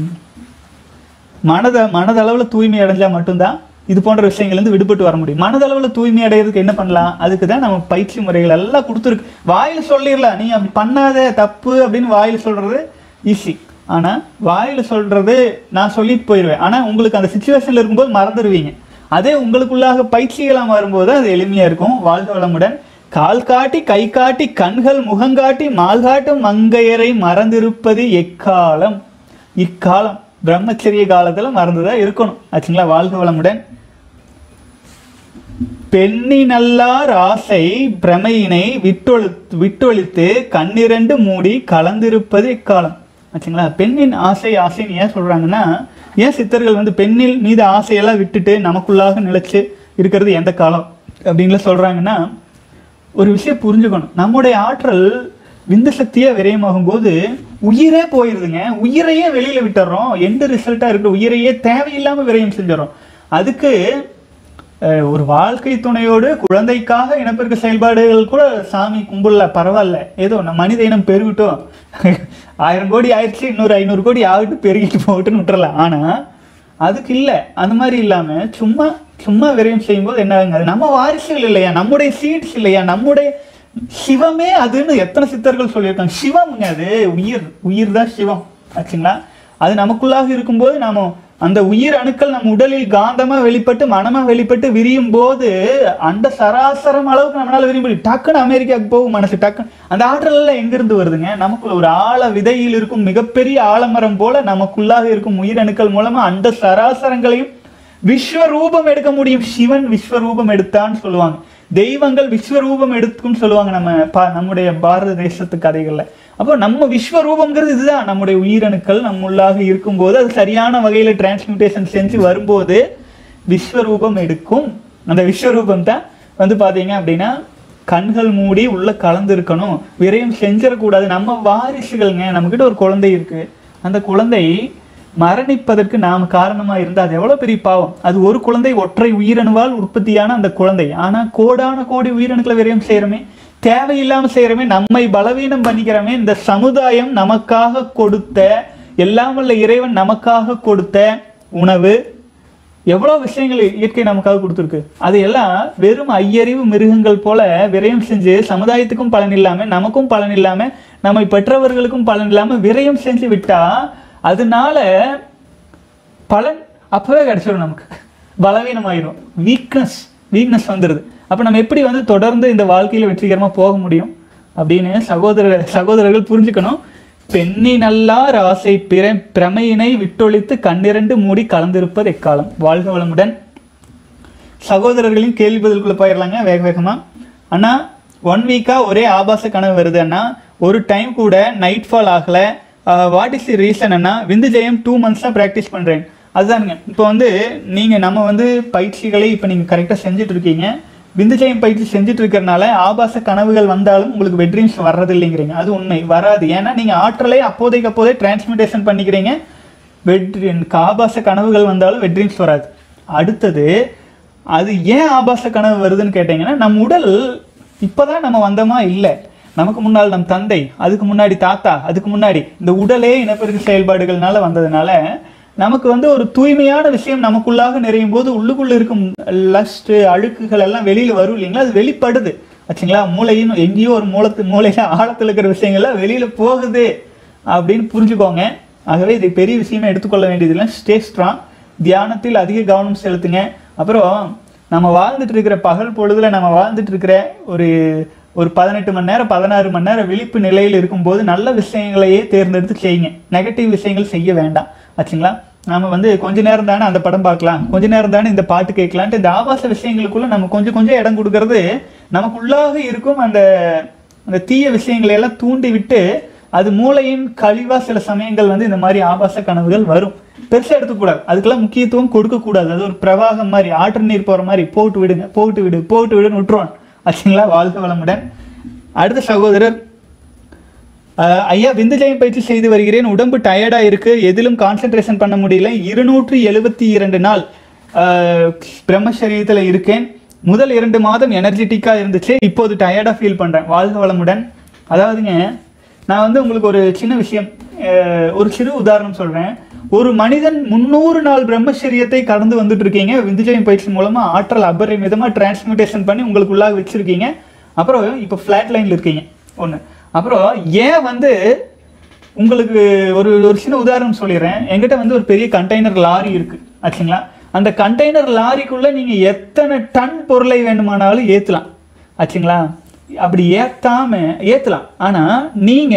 மனத மனதளவில் தூய்மை அடைஞ்சா மட்டும்தான் இது போன்ற விஷயங்கள்லேருந்து விடுபட்டு வர முடியும் மனதளவில் தூய்மை அடைகிறதுக்கு என்ன பண்ணலாம் அதுக்கு தான் நம்ம பயிற்சி முறைகள் எல்லாம் கொடுத்துருக்கு வாயில் சொல்லிடலாம் நீ அப்படி பண்ணாத தப்பு அப்படின்னு வாயில் சொல்றது ஈஸி ஆனால் வாயில் சொல்றது நான் சொல்லிட்டு போயிடுவேன் ஆனால் உங்களுக்கு அந்த சுச்சுவேஷனில் இருக்கும்போது மறந்துடுவீங்க அதே உங்களுக்குள்ளாக பயிற்சிகளாக வரும்போது அது எளிமையாக இருக்கும் வாழ்க வளமுடன் கால் காட்டி கை காட்டி கண்கள் முகங்காட்டி மால் காட்டும் மங்கையரை மறந்திருப்பது எக்காலம் இக்காலம் பிரம்மச்சரிய காலத்துல மறந்துதான் இருக்கணும் ஆச்சுங்களா வாழ்க வளமுடன் பெண்ணினல்லார் ஆசை பிரமையினை விட்டொழு விட்டொழித்து கண்ணிரண்டு மூடி கலந்திருப்பது இக்காலம் ஆச்சுங்களா பெண்ணின் ஆசை ஆசைன்னு ஏன் சொல்றாங்கன்னா ஏன் சித்தர்கள் வந்து பெண்ணில் மீது ஆசையெல்லாம் விட்டுட்டு நமக்குள்ளாக நிலைச்சு இருக்கிறது எந்த காலம் அப்படின்னு சொல்றாங்கன்னா ஒரு விஷயம் புரிஞ்சுக்கணும் நம்முடைய ஆற்றல் விந்து சக்தியா விரயமாகும் போது உயிரே போயிருதுங்க உயிரையே வெளியில விட்டுறோம் எந்த ரிசல்ட்டா இருக்கிற உயிரையே தேவையில்லாம விரயம் செஞ்சிடறோம் அதுக்கு அஹ், ஒரு வாழ்க்கை துணையோடு குழந்தைக்காக இனப்பெருக்க செயல்பாடுகள் கூட சாமி கும்பிடல பரவாயில்ல ஏதோ நம்ம மனித இனம் பெருகிட்டோம் ஆயிரம் கோடி ஆயிடுச்சு இன்னொரு ஐநூறு கோடி ஆகட்டும் பெருகிட்டு போகட்டும்னு விட்டுறலாம் ஆனா அதுக்கு இல்லை அந்த மாதிரி இல்லாம சும்மா சும்மா விரயம் செய்யும்போது என்ன ஆகுங்க அது நம்ம வாரிசுகள் இல்லையா நம்முடைய சீட்ஸ் இல்லையா நம்முடைய சிவமே அதுன்னு எத்தனை சித்தர்கள் சொல்லியிருக்காங்க சிவம்ங்க அது உயிர் உயிர் தான் சிவம் ஆச்சுங்களா அது நமக்குள்ளாக இருக்கும்போது நாம அந்த உயிர் அணுக்கள் நம்ம உடலில் காந்தமா வெளிப்பட்டு மனமா வெளிப்பட்டு விரியும் போது அந்த சராசரம் அளவுக்கு நம்மளால விரியும் முடியும் டக்குன்னு அமெரிக்காவுக்கு போகும் மனசு டக்குன்னு அந்த ஆற்றல் எல்லாம் எங்கிருந்து வருதுங்க நமக்குள்ள ஒரு ஆழ விதையில் இருக்கும் மிகப்பெரிய ஆலமரம் போல நமக்குள்ளாக இருக்கும் உயிரணுக்கள் மூலமா அந்த சராசரங்களையும் விஸ்வரூபம் எடுக்க முடியும் சிவன் விஸ்வரூபம் எடுத்தான்னு சொல்லுவாங்க தெய்வங்கள் விஸ்வரூபம் எடுத்துக்கும் சொல்லுவாங்க நம்ம பா- நம்முடைய பாரத தேசத்து கதைகள்ல அப்போ நம்ம விஸ்வரூபம்ங்கிறது இதுதான் நம்முடைய உயிரணுக்கள் நம்முள்ளாக இருக்கும்போது அது சரியான வகையில டிரான்ஸ்மியூட்டேஷன் செஞ்சு வரும்போது விஸ்வரூபம் எடுக்கும் அந்த விஸ்வரூபம் தான் வந்து பாத்தீங்க அப்படின்னா கண்கள் மூடி உள்ள கலந்து இருக்கணும் விரயம் செஞ்சிடக்கூடாது நம்ம வாரிசுகள்ங்க நம்மக்கிட்ட ஒரு குழந்தை இருக்கு அந்த குழந்தை மரணிப்பதற்கு நாம் காரணமா இருந்தா அது எவ்வளவு பெரிய பாவம் அது ஒரு குழந்தை ஒற்றை உயிரணுவால் உற்பத்தியான அந்த குழந்தை ஆனா கோடான கோடி உயிரணுக்களை விரயம் செய்யறமே தேவையில்லாம செய்யறமே நம்மை பலவீனம் பண்ணிக்கிறோமே இந்த சமுதாயம் நமக்காக கொடுத்த எல்லாம் வல்ல இறைவன் நமக்காக கொடுத்த உணவு எவ்வளவு விஷயங்கள் இயற்கை நமக்காக கொடுத்துருக்கு அதையெல்லாம் வெறும் ஐயறிவு மிருகங்கள் போல விரயம் செஞ்சு சமுதாயத்துக்கும் பலன் இல்லாம நமக்கும் பலன் இல்லாம நம்மை பெற்றவர்களுக்கும் பலன் இல்லாம விரயம் செஞ்சு விட்டா அதனால பலன் அப்பவே கிடைச்சிடும் நமக்கு பலவீனமாயிரும் வீக்னஸ் வீக்னஸ் வந்துடுது அப்ப நம்ம எப்படி வந்து தொடர்ந்து இந்த வாழ்க்கையில வெற்றிகரமா போக முடியும் அப்படின்னு சகோதர சகோதரர்கள் புரிஞ்சுக்கணும் பெண்ணினல்லார் ஆசை பிற பிரமையினை விட்டொழித்து கண்ணிரண்டு மூடி கலந்திருப்பது எக்காலம் வாழ்க வளமுடன் சகோதரர்களின் கேள்வி பதிலுக்குள்ள போயிடலாங்க வேக வேகமா அண்ணா ஒன் வீக்கா ஒரே ஆபாச கனவு வருது அண்ணா ஒரு டைம் கூட நைட் ஃபால் ஆகல வாட் இஸ் தி ரீசன் அண்ணா விந்து ஜெயம் டூ மந்த்ஸாக ப்ராக்டிஸ் பண்ணுறேன் அதுதானுங்க இப்போ வந்து நீங்கள் நம்ம வந்து பயிற்சிகளை இப்போ நீங்கள் கரெக்டாக செஞ்சுட்டு இருக்கீங்க விந்துஜயம் பயிற்சி செஞ்சுட்டு இருக்கிறனால ஆபாச கனவுகள் வந்தாலும் உங்களுக்கு வெட்ரீம்ஸ் வர்றது இல்லைங்கிறீங்க அது உண்மை வராது ஏன்னா நீங்கள் ஆற்றலை அப்போதைக்கு அப்போதே டிரான்ஸ்மிட்டேஷன் பண்ணிக்கிறீங்க வெட்ரி ஆபாச கனவுகள் வந்தாலும் வெட்ரீம்ஸ் வராது அடுத்தது அது ஏன் ஆபாச கனவு வருதுன்னு கேட்டிங்கன்னா நம் உடல் இப்போதான் நம்ம வந்தோமா இல்லை நமக்கு முன்னால் நம் தந்தை அதுக்கு முன்னாடி தாத்தா அதுக்கு முன்னாடி இந்த உடலே இனப்பெருக்க செயல்பாடுகள்னால வந்ததுனால நமக்கு வந்து ஒரு தூய்மையான விஷயம் நமக்குள்ளாக நிறையும் போது உள்ளுக்குள்ள இருக்கும் லஸ்ட் அழுக்குகள் எல்லாம் வெளியில வரும் இல்லைங்களா அது வெளிப்படுது ஆச்சுங்களா மூளையின் எங்கேயோ ஒரு மூலத்து மூளையில ஆழத்தில் இருக்கிற விஷயங்கள்லாம் வெளியில போகுது அப்படின்னு புரிஞ்சுக்கோங்க ஆகவே இது பெரிய விஷயமா எடுத்துக்கொள்ள வேண்டியதில்லை ஸ்டே ஸ்ட்ராங் தியானத்தில் அதிக கவனம் செலுத்துங்க அப்புறம் நம்ம வாழ்ந்துட்டு இருக்கிற பகல் பொழுதுல நம்ம வாழ்ந்துட்டு இருக்கிற ஒரு ஒரு பதினெட்டு மணி நேரம் பதினாறு மணி நேரம் விழிப்பு நிலையில் இருக்கும்போது நல்ல விஷயங்களையே தேர்ந்தெடுத்து செய்யுங்க நெகட்டிவ் விஷயங்கள் செய்ய வேண்டாம் ஆச்சுங்களா நாம வந்து கொஞ்ச நேரம் தானே அந்த படம் பார்க்கலாம் கொஞ்ச நேரம் தானே இந்த பாட்டு கேட்கலான்ட்டு இந்த ஆபாச விஷயங்களுக்குள்ள நம்ம கொஞ்சம் கொஞ்சம் இடம் கொடுக்கறது நமக்குள்ளாக இருக்கும் அந்த அந்த தீய விஷயங்களை எல்லாம் தூண்டி விட்டு அது மூளையின் கழிவா சில சமயங்கள் வந்து இந்த மாதிரி ஆபாச கனவுகள் வரும் பெருசா எடுத்துக்கூடாது அதுக்கெல்லாம் முக்கியத்துவம் கொடுக்க கூடாது அது ஒரு பிரவாகம் மாதிரி ஆற்று நீர் போற மாதிரி போட்டு விடுங்க போட்டு விடு போட்டு விடுன்னு விட்டுருவான் ஆச்சுங்களா வாழ்க வளமுடன் அடுத்த சகோதரர் அஹ், ஐயா விந்துஜயம் பயிற்சி செய்து வருகிறேன் உடம்பு டயர்டா இருக்கு எதிலும் கான்சென்ட்ரேஷன் பண்ண முடியல இருநூற்றி எழுபத்தி இரண்டு நாள் அஹ், பிரம்மச்சரியத்துல இருக்கேன் முதல் இரண்டு மாதம் எனர்ஜெட்டிக்கா இருந்துச்சு இப்போது டயர்டா ஃபீல் பண்றேன் வாழ்க வளமுடன் அதாவதுங்க நான் வந்து உங்களுக்கு ஒரு சின்ன விஷயம் அஹ், ஒரு சிறு உதாரணம் சொல்றேன் ஒரு மனிதன் முந்நூறு நாள் பிரம்மச்சரியத்தை கடந்து வந்துட்டு இருக்கீங்க விந்துஜயம் பயிற்சி மூலமா ஆற்றல் அபரிமிதமா டிரான்ஸ்மிட்டேஷன் பண்ணி உங்களுக்குள்ளாக வச்சிருக்கீங்க அப்புறம் இப்போ ஃப்ளாட் லைன்ல இருக்கீங்க ஒன்று அப்புறம் ஏன் வந்து உங்களுக்கு ஒரு ஒரு சின்ன உதாரணம் சொல்லிடுறேன் என்கிட்ட வந்து ஒரு பெரிய கண்டெய்னர் லாரி இருக்கு ஆச்சுங்களா அந்த கண்டெய்னர் லாரிக்குள்ள நீங்க எத்தனை டன் பொருளை வேண்டுமானாலும் ஏத்தலாம் ஆச்சுங்களா அப்படி ஏத்தாம ஏத்தலாம் ஆனா நீங்க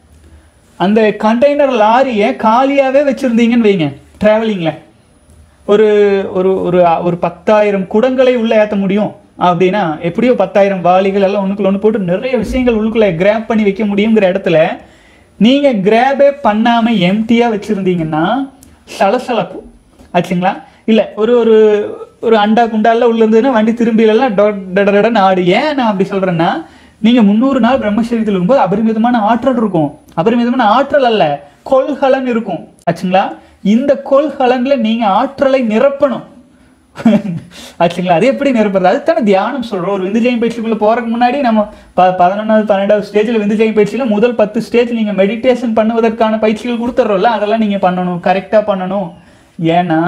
அந்த கண்டெய்னர் லாரியை காலியாவே வச்சிருந்தீங்கன்னு வைங்க டிராவலிங்ல ஒரு ஒரு ஒரு ஒரு பத்தாயிரம் குடங்களை உள்ள ஏத்த முடியும் அப்படின்னா எப்படியோ பத்தாயிரம் வாளிகள் எல்லாம் ஒண்ணுக்குள்ள ஒன்று போட்டு நிறைய விஷயங்கள் உள்ளுக்குள்ள கிராப் பண்ணி வைக்க முடியுங்கிற இடத்துல நீங்க கிராபே பண்ணாம எம்டியா வச்சிருந்தீங்கன்னா சலசலப்பு ஆச்சுங்களா இல்ல ஒரு ஒரு ஒரு அண்டா குண்டால உள்ள இருந்ததுன்னா வண்டி திரும்பியிலெல்லாம் டொ- டடடடன்னு ஆடு ஏன் நான் அப்படி சொல்றேன்னா நீங்க முந்நூறு நாள் பிரம்மச்சரியத்தில் இருக்கும்போது அபரிமிதமான ஆற்றல் இருக்கும் அபரிமிதமான ஆற்றல் அல்ல கொள்கலன் இருக்கும் ஆச்சுங்களா இந்த கொள்கலன்ல நீங்க ஆற்றலை நிரப்பணும் ஆச்சுங்களா அது எப்படி நிரப்புறது அதுதானே தியானம் சொல்றோம் ஒரு விந்துஜயம் பயிற்சிக்குள்ள போறதுக்கு முன்னாடி நம்ம ப பதினொன்றாவது பன்னெண்டாவது ஸ்டேஜில் விந்துஜயம் பயிற்சியில முதல் பத்து ஸ்டேஜ் நீங்க மெடிடேஷன் பண்ணுவதற்கான பயிற்சிகள் கொடுத்துட்றோம்ல அதெல்லாம் நீங்க பண்ணணும் கரெக்டா பண்ணணும் ஏன்னா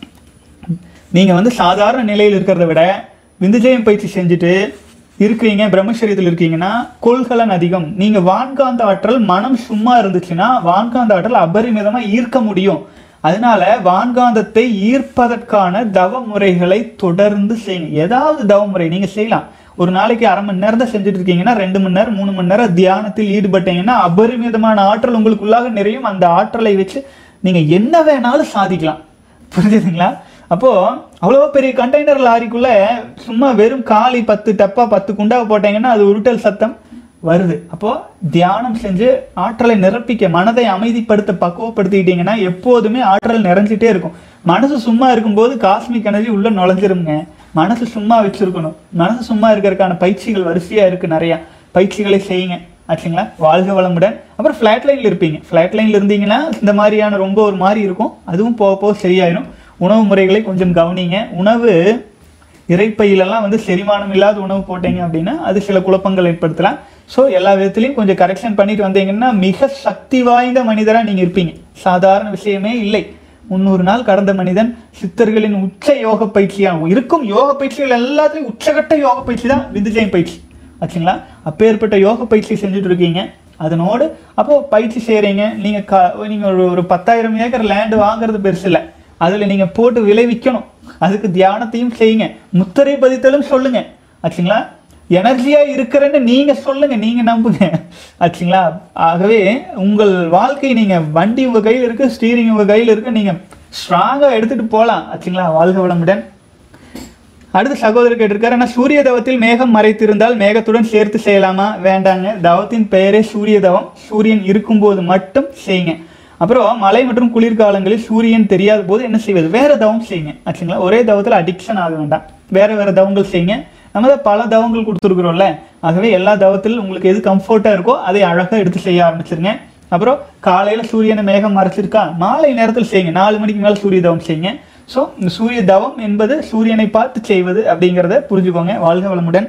நீங்க வந்து சாதாரண நிலையில் இருக்கிறத விட விந்துஜயம் பயிற்சி செஞ்சுட்டு இருக்கீங்க பிரம்மச்சரியத்தில் இருக்கீங்கன்னா கொள்கலன் அதிகம் நீங்க வான்காந்த ஆற்றல் மனம் சும்மா இருந்துச்சுன்னா வான்காந்த ஆற்றல் அபரிமிதமா ஈர்க்க முடியும் அதனால வான்காந்தத்தை ஈர்ப்பதற்கான தவ முறைகளை தொடர்ந்து செய்யுங்க ஏதாவது தவ முறை நீங்க செய்யலாம் ஒரு நாளைக்கு அரை மணி நேரம் தான் செஞ்சுட்டு இருக்கீங்கன்னா ரெண்டு மணி நேரம் மூணு மணி நேரம் தியானத்தில் ஈடுபட்டீங்கன்னா அபரிமிதமான ஆற்றல் உங்களுக்குள்ளாக நிறையும் அந்த ஆற்றலை வச்சு நீங்க என்ன வேணாலும் சாதிக்கலாம் புரிஞ்சுதுங்களா அப்போ அவ்வளோ பெரிய கண்டெய்னர் லாரிக்குள்ள சும்மா வெறும் காலி பத்து டப்பா பத்து குண்டாவை போட்டீங்கன்னா அது உருட்டல் சத்தம் வருது அப்போ தியானம் செஞ்சு ஆற்றலை நிரப்பிக்க மனதை அமைதிப்படுத்த பக்குவப்படுத்திக்கிட்டீங்கன்னா எப்போதுமே ஆற்றல் நிறைஞ்சிட்டே இருக்கும் மனசு சும்மா இருக்கும்போது காஸ்மிக் எனர்ஜி உள்ள நுழைஞ்சிருங்க மனசு சும்மா வச்சிருக்கணும் மனசு சும்மா இருக்கிறதுக்கான பயிற்சிகள் வரிசையா இருக்கு நிறைய பயிற்சிகளை செய்யுங்க ஆச்சுங்களா வாழ்க வளமுடன் அப்புறம் ஃப்ளாட் லைன்ல இருப்பீங்க ஃப்ளாட் லைன்ல இருந்தீங்கன்னா இந்த மாதிரியான ரொம்ப ஒரு மாதிரி இருக்கும் அதுவும் போக போக சரியாயிரும் உணவு முறைகளை கொஞ்சம் கவனிங்க உணவு இறைப்பையிலெல்லாம் வந்து செரிமானம் இல்லாத உணவு போட்டீங்க அப்படின்னா அது சில குழப்பங்கள் ஏற்படுத்தலாம் ஸோ எல்லா விதத்துலையும் கொஞ்சம் கரெக்ஷன் பண்ணிட்டு வந்தீங்கன்னா மிக சக்தி வாய்ந்த மனிதராக நீங்கள் இருப்பீங்க சாதாரண விஷயமே இல்லை முந்நூறு நாள் கடந்த மனிதன் சித்தர்களின் உச்ச யோக பயிற்சியாக இருக்கும் யோக பயிற்சிகள் எல்லாத்துலேயும் உச்சகட்ட யோக பயிற்சி தான் விந்துஜயம் பயிற்சி ஆச்சுங்களா அப்பேற்பட்ட யோக பயிற்சி செஞ்சுட்டு இருக்கீங்க அதனோடு அப்போ பயிற்சி செய்கிறீங்க நீங்கள் க நீங்கள் ஒரு ஒரு பத்தாயிரம் ஏக்கர் லேண்டு வாங்குறது பெருசு இல்லை அதில் நீங்கள் போட்டு விளைவிக்கணும் அதுக்கு தியானத்தையும் செய்யுங்க முத்திரை பதித்தலும் சொல்லுங்க ஆச்சுங்களா எனர்ஜியா இருக்கிறேன்னு நீங்க சொல்லுங்க நீங்க நம்புங்க ஆச்சுங்களா ஆகவே உங்கள் வாழ்க்கை நீங்க வண்டி உங்க கையில் இருக்கு ஸ்டீரிங் உங்க கையில் இருக்கு நீங்க ஸ்ட்ராங்கா எடுத்துட்டு போகலாம் ஆச்சுங்களா வாழ்க வளமுடன் அடுத்து சகோதரர் கேட்டிருக்காரு ஆனால் சூரிய தவத்தில் மேகம் மறைத்திருந்தால் மேகத்துடன் சேர்த்து செய்யலாமா வேண்டாங்க தவத்தின் பெயரே சூரிய தவம் சூரியன் இருக்கும்போது மட்டும் செய்யுங்க அப்புறம் மழை மற்றும் குளிர்காலங்களில் சூரியன் தெரியாத போது என்ன செய்வது வேற தவம் செய்யுங்க ஆச்சுங்களா ஒரே தவத்தில் அடிக்ஷன் ஆக வேண்டாம் வேற வேற தவங்கள் செய்யுங்க நம்ம தான் பல தவங்கள் கொடுத்துருக்குறோம்ல ஆகவே எல்லா தவத்திலும் உங்களுக்கு எது கம்ஃபர்ட்டாக இருக்கோ அதை அழகாக எடுத்து செய்ய ஆரம்பிச்சிருங்க அப்புறம் காலையில் சூரியனை மேகம் மறைச்சிருக்கா மாலை நேரத்தில் செய்யுங்க நாலு மணிக்கு மேலே சூரிய தவம் செய்யுங்க ஸோ இந்த சூரிய தவம் என்பது சூரியனை பார்த்து செய்வது அப்படிங்கிறத புரிஞ்சுக்கோங்க வாழ்க வளமுடன்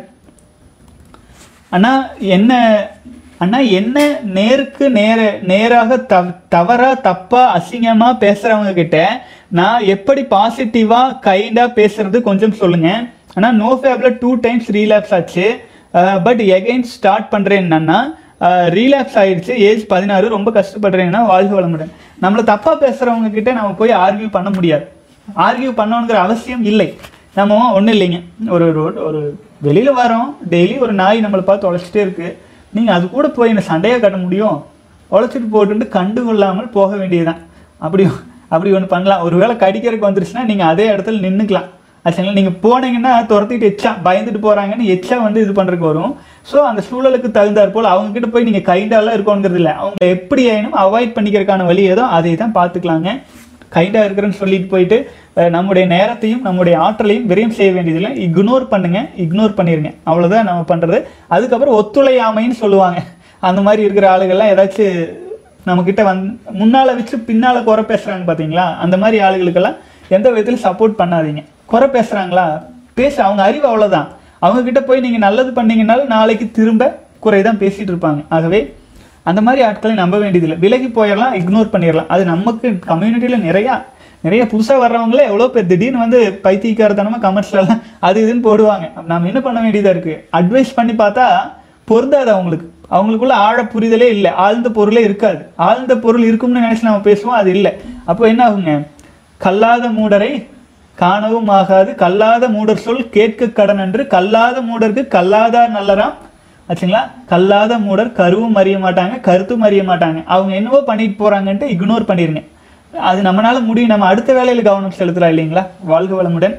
அண்ணா என்ன அண்ணா என்ன நேருக்கு நேர நேராக தவ தவறா தப்பா அசிங்கமா பேசுறவங்க கிட்ட நான் எப்படி பாசிட்டிவா கைண்டா பேசுறது கொஞ்சம் சொல்லுங்க ஆனா நோ ஃபேப்ல டூ டைம்ஸ் ரீலாப்ஸ் ஆச்சு பட் எகைன் ஸ்டார்ட் பண்றேன்னா ரீலாப்ஸ் ஆயிடுச்சு ஏஜ் பதினாறு ரொம்ப கஷ்டப்படுறேன்னா வாழ்க வளமுடன் நம்மள தப்பா பேசுறவங்க கிட்ட நம்ம போய் ஆர்கியூ பண்ண முடியாது ஆர்கியூ பண்ணணுங்கிற அவசியம் இல்லை நம்ம ஒன்றும் இல்லைங்க ஒரு ரோட் ஒரு வெளியில் வரோம் டெய்லி ஒரு நாய் நம்மளை பார்த்து உழைச்சிட்டே இருக்கு நீங்கள் அது கூட போய் என்ன சண்டையாக கட்ட முடியும் உழைச்சிட்டு போட்டுட்டு கண்டு கொள்ளாமல் போக வேண்டியதுதான் அப்படி அப்படி ஒன்று பண்ணலாம் ஒருவேளை கடிக்கிறதுக்கு வந்துருச்சுன்னா நீங்கள் அதே இடத்துல நின்றுக்கலாம் ஆச்சுங்களா நீங்கள் போனீங்கன்னா துரத்திட்டு எச்சா பயந்துட்டு போகிறாங்கன்னு எச்சா வந்து இது பண்ணுறதுக்கு வரும் ஸோ அந்த சூழலுக்கு தகுந்தாற் போல் அவங்க கிட்ட போய் நீங்கள் கைண்டாலாம் இருக்கோங்கிறது இல்லை அவங்க எப்படி ஆயினும் அவாய்ட் பண்ணிக்கிறதுக்கான வழி ஏதோ அதை தான் பார்த்துக்கலாங்க கைண்டாக இருக்கிறேன்னு சொல்லிட்டு போயிட்டு அஹ், நம்முடைய நேரத்தையும் நம்முடைய ஆற்றலையும் விரயம் செய்ய வேண்டியதில்லை இக்னோர் பண்ணுங்க இக்னோர் பண்ணிருங்க அவ்வளவுதான் நம்ம பண்றது அதுக்கப்புறம் ஒத்துழையாமைன்னு சொல்லுவாங்க அந்த மாதிரி இருக்கிற ஆளுகள்லாம் ஏதாச்சும் நம்ம கிட்ட வந் முன்னால வச்சு பின்னால குறை பேசுறாங்க பாத்தீங்களா அந்த மாதிரி ஆளுகளுக்கெல்லாம் எந்த விதத்திலும் சப்போர்ட் பண்ணாதீங்க குறை பேசுறாங்களா பேச அவங்க அறிவு அவ்வளவுதான் அவங்க கிட்ட போய் நீங்க நல்லது பண்ணீங்கனாலும் நாளைக்கு திரும்ப குறை தான் பேசிட்டு இருப்பாங்க ஆகவே அந்த மாதிரி ஆட்களை நம்ப வேண்டியதில்லை விலகி போயிடலாம் இக்னோர் பண்ணிடலாம் அது நமக்கு கம்யூனிட்டியில் நிறையா நிறைய புதுசாக வர்றவங்களே எவ்வளோ பேர் திடீர்னு வந்து பைத்தியக்காரத்தனமாக கமெண்ட்ஸ்லாம் அது இதுன்னு போடுவாங்க நம்ம என்ன பண்ண வேண்டியதாக இருக்குது அட்வைஸ் பண்ணி பார்த்தா பொருந்தாது அவங்களுக்கு அவங்களுக்குள்ள ஆழ புரிதலே இல்லை ஆழ்ந்த பொருளே இருக்காது ஆழ்ந்த பொருள் இருக்கும்னு நினைச்சு நம்ம பேசுவோம் அது இல்லை அப்போ என்ன ஆகுங்க கல்லாத மூடரை காணவும் ஆகாது கல்லாத மூடர் சொல் கேட்க கடன் என்று கல்லாத மூடருக்கு கல்லாதார் நல்லராம் ஆச்சுங்களா கல்லாத மூடர் கருவும் அறிய மாட்டாங்க கருத்தும் அறிய மாட்டாங்க அவங்க என்னவோ பண்ணிட்டு போறாங்கன்ட்டு இக்னோர் பண்ணிருங்க அது நம்மளால முடியும் நம்ம அடுத்த வேலையில கவனம் செலுத்தலாம் இல்லைங்களா வாழ்க வளமுடன்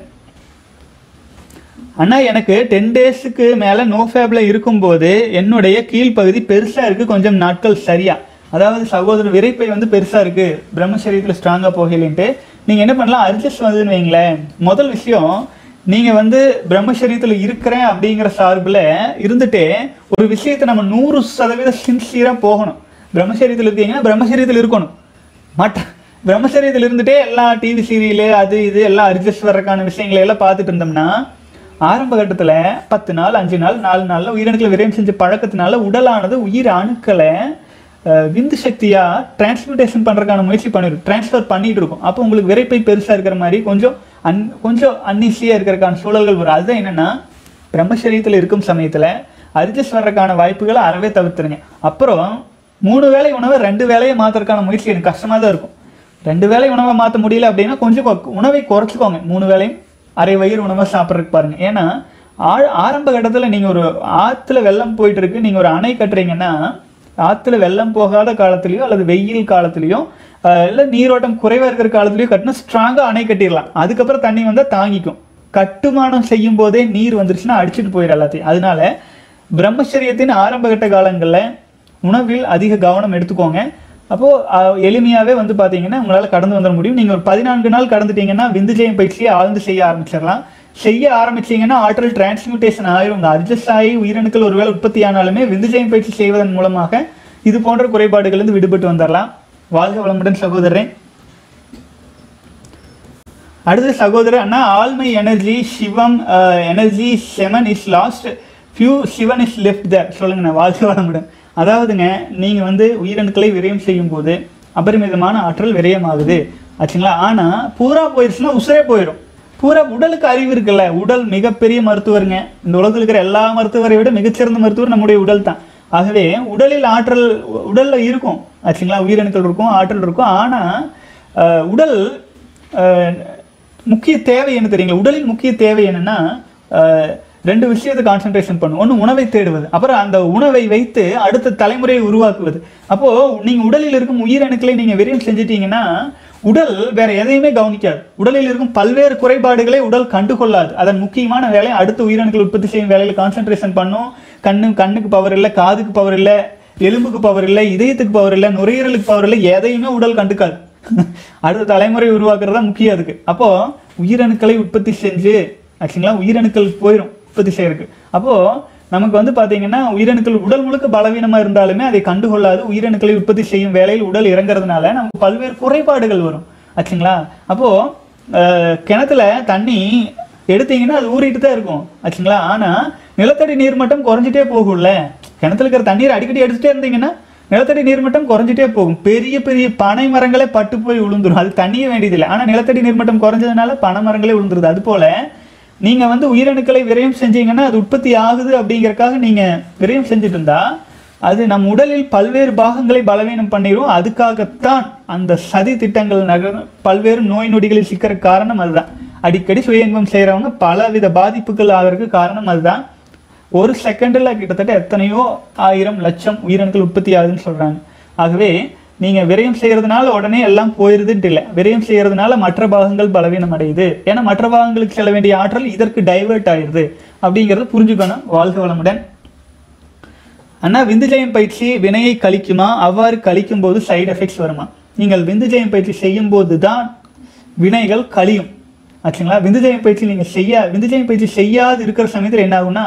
அண்ணா எனக்கு டென் டேஸுக்கு மேலே நோ ஃபேப்ல இருக்கும்போது என்னுடைய கீழ்ப்பகுதி பெருசாக இருக்குது கொஞ்சம் நாட்கள் சரியா அதாவது சகோதரர் விரைப்பை வந்து பெருசாக இருக்குது பிரம்மச்சரியத்தில் ஸ்ட்ராங்காக போகலைன்ட்டு நீங்கள் என்ன பண்ணலாம் அட்ஜஸ்ட் வந்ததுன்னு வைங்களேன் முதல் விஷயம் நீங்கள் வந்து பிரம்மச்சரியத்தில் இருக்கிறேன் அப்படிங்கிற சார்பில் இருந்துட்டு ஒரு விஷயத்தை நம்ம நூறு சதவீதம் சின்சியராக போகணும் பிரம்மச்சரியத்தில் இருக்கீங்கன்னா பிரம்மச்சரியத்தில் இருக்கணும் மற்ற பிரம்மச்சரியத்தில் இருந்துட்டே எல்லா டிவி சீரியலு அது இது எல்லாம் அட்ஜஸ்ட் வர்றதுக்கான விஷயங்களை எல்லாம் பார்த்துட்டு இருந்தோம்னா ஆரம்ப கட்டத்தில் பத்து நாள் அஞ்சு நாள் நாலு நாளில் உயிரணுக்களை விரயம் செஞ்ச பழக்கத்தினால உடலானது உயிர் அணுக்களை அஹ், விந்து சக்தியா டிரான்ஸ்மிட்டேஷன் பண்றதுக்கான முயற்சி பண்ணிடும் டிரான்ஸ்ஃபர் பண்ணிட்டு இருக்கும் அப்போ உங்களுக்கு விரைப்பை பெருசா இருக்கிற மாதிரி கொஞ்சம் அன் கொஞ்சம் அன்னிசியா இருக்கிறதுக்கான சூழல்கள் வரும் அதுதான் என்னன்னா பிரம்மச்சரியத்தில் இருக்கும் சமயத்தில் அட்ஜஸ்ட் வர்றதுக்கான வாய்ப்புகளை அறவே தவிர்த்துருங்க அப்புறம் மூணு வேளை உணவை ரெண்டு வேளையை மாத்துறதுக்கான முயற்சி எனக்கு கஷ்டமாக தான் இருக்கும் ரெண்டு வேளை உணவை மாற்ற முடியல அப்படின்னா கொஞ்சம் கொ- உணவை குறைச்சிக்கோங்க மூணு வேளையும் அரை வயிறு உணவை சாப்பிட்றதுக்கு பாருங்க ஏன்னா ஆழ் ஆரம்ப கட்டத்தில் நீங்கள் ஒரு ஆற்றுல வெள்ளம் போயிட்டு இருக்கு நீங்கள் ஒரு அணை கட்டுறீங்கன்னா ஆற்றுல வெள்ளம் போகாத காலத்துலேயோ அல்லது வெயில் காலத்துலேயோ இல்லை நீரோட்டம் குறைவாக இருக்கிற காலத்துலேயோ கட்டினா ஸ்ட்ராங்காக அணை கட்டிடலாம் அதுக்கப்புறம் தண்ணி வந்தால் தாங்கிக்கும் கட்டுமானம் செய்யும் போதே நீர் வந்துருச்சுன்னா அடிச்சிட்டு போயிடும் எல்லாத்தையும் அதனால பிரம்மச்சரியத்தின் ஆரம்பகட்ட காலங்களில் உணவில் அதிக கவனம் எடுத்துக்கோங்க அப்போது எளிமையாகவே வந்து பார்த்தீங்கன்னா உங்களால் கடந்து வந்துட முடியும் நீங்கள் ஒரு பதினான்கு நாள் கடந்துட்டீங்கன்னா விந்துஜயம் பயிற்சியை ஆழ்ந்து செய்ய ஆரம்பிச்சிடலாம் செய்ய ஆரம்பிச்சீங்கன்னா ஆற்றல் டிரான்ஸ்மியூட்டேஷன் ஆகிரும் உங்கள் அட்ஜஸ்ட் ஆகி உயிரணுக்கள் ஒருவேளை உற்பத்தி ஆனாலுமே விந்துஜயம் பயிற்சி செய்வதன் மூலமாக இது போன்ற குறைபாடுகளிலிருந்து விடுபட்டு வந்துடலாம் வாழ்க வளமுடன் சகோதரன் அடுத்த சகோதரர் அண்ணா ஆல்மை energy Sivam energy seven is last few Sivan is left தர் சொல்லுங்கண்ணா வாழ்க்கை வளமுடன் அதாவதுங்க நீங்கள் வந்து உயிரணுக்களை விரயம் செய்யும் போது அபரிமிதமான ஆற்றல் விரயமாகுது ஆச்சுங்களா ஆனால் பூரா போயிடுச்சுன்னா உசுரே போயிடும் பூரா உடலுக்கு அறிவு இருக்குல்ல உடல் மிகப்பெரிய மருத்துவருங்க இந்த உலகத்தில் இருக்கிற எல்லா மருத்துவரை விட மிகச்சிறந்த மருத்துவர் நம்முடைய உடல் தான் ஆகவே உடலில் ஆற்றல் உடல்ல இருக்கும் ஆச்சுங்களா உயிரணுக்கள் இருக்கும் ஆற்றல் இருக்கும் ஆனால் உடல் அஹ், முக்கிய தேவை என்ன தெரியுங்களா உடலின் முக்கிய தேவை என்னன்னா அஹ், ரெண்டு விஷயத்தை கான்சென்ட்ரேஷன் பண்ணும் ஒன்று உணவை தேடுவது அப்புறம் அந்த உணவை வைத்து அடுத்த தலைமுறையை உருவாக்குவது அப்போ நீங்க உடலில் இருக்கும் உயிரணுக்களை நீங்க விரயம் செஞ்சிட்டீங்கன்னா உடல் வேற எதையுமே கவனிக்காது உடலில் இருக்கும் பல்வேறு குறைபாடுகளை உடல் கண்டுகொள்ளாது அதன் முக்கியமான வேலை அடுத்த உயிரணுக்கள் உற்பத்தி செய்யும் வேலையில கான்சென்ட்ரேஷன் பண்ணும் கண்ணு கண்ணுக்கு பவர் இல்லை காதுக்கு பவர் இல்லை எலும்புக்கு பவர் இல்லை இதயத்துக்கு பவர் இல்லை நுரையீரலுக்கு பவர் இல்லை எதையுமே உடல் கண்டுக்காது அடுத்த தலைமுறை உருவாக்குறது தான் முக்கியம் அதுக்கு அப்போ உயிரணுக்களை உற்பத்தி செஞ்சு ஆச்சுங்களா உயிரணுக்கள் போயிடும் உற்பத்தி செய்யறதுக்கு அப்போ நமக்கு வந்து பாத்தீங்கன்னா உயிரணுக்கள் உடல் முழுக்க பலவீனமா இருந்தாலுமே அதை கண்டுகொள்ளாது உயிரணுக்களை உற்பத்தி செய்யும் வேலையில் உடல் இறங்குறதுனால நமக்கு பல்வேறு குறைபாடுகள் வரும் ஆச்சுங்களா அப்போ அஹ், கிணத்துல தண்ணி எடுத்தீங்கன்னா அது ஊறிட்டு தான் இருக்கும் ஆச்சுங்களா ஆனா நிலத்தடி நீர்மட்டம் குறைஞ்சிட்டே போகும்ல கிணத்துல இருக்கிற தண்ணீர் அடிக்கடி எடுத்துட்டே இருந்தீங்கன்னா நிலத்தடி நீர்மட்டம் குறைஞ்சிட்டே போகும் பெரிய பெரிய பனை மரங்களே பட்டு போய் விழுந்துரும் அது தண்ணியே வேண்டியதில்லை ஆனா நிலத்தடி நீர்மட்டம் குறைஞ்சதுனால பனை மரங்களே விழுந்துருது அது போல நீங்க வந்து உயிரணுக்களை விரயம் செஞ்சீங்கன்னா அது உற்பத்தி ஆகுது அப்படிங்கறக்காக நீங்க விரயம் செஞ்சுட்டு இருந்தா அது நம் உடலில் பல்வேறு பாகங்களை பலவீனம் பண்ணிரும் அதுக்காகத்தான் அந்த சதி திட்டங்கள் நகர் பல்வேறு நோய் நொடிகளில் சிக்கிற காரணம் அதுதான் அடிக்கடி சுயங்கம் செய்றவங்க பலவித பாதிப்புகள் ஆகிறதுக்கு காரணம் அதுதான் ஒரு செகண்ட்ல கிட்டத்தட்ட எத்தனையோ ஆயிரம் லட்சம் உயிரணுக்கள் உற்பத்தி ஆகுதுன்னு சொல்றாங்க ஆகவே நீங்க விரயம் செய்யறதுனால உடனே எல்லாம் போயிருதுன்ட்டு இல்லை விரயம் செய்யறதுனால மற்ற பாகங்கள் பலவீனம் அடையுது ஏன்னா மற்ற பாகங்களுக்கு செல்ல வேண்டிய ஆற்றல் இதற்கு டைவர்ட் ஆயிடுது அப்படிங்கறத புரிஞ்சுக்கணும் வாழ்க வளமுடன் அண்ணா விந்துஜயம் பயிற்சி வினையை கழிக்குமா அவ்வாறு கழிக்கும் போது சைடு எஃபெக்ட்ஸ் வருமா நீங்கள் விந்துஜயம் பயிற்சி செய்யும் போது தான் வினைகள் கழியும் ஆச்சுங்களா விந்துஜயம் பயிற்சி நீங்கள் செய்ய விந்துஜயம் பயிற்சி செய்யாது இருக்கிற சமயத்தில் என்ன ஆகும்னா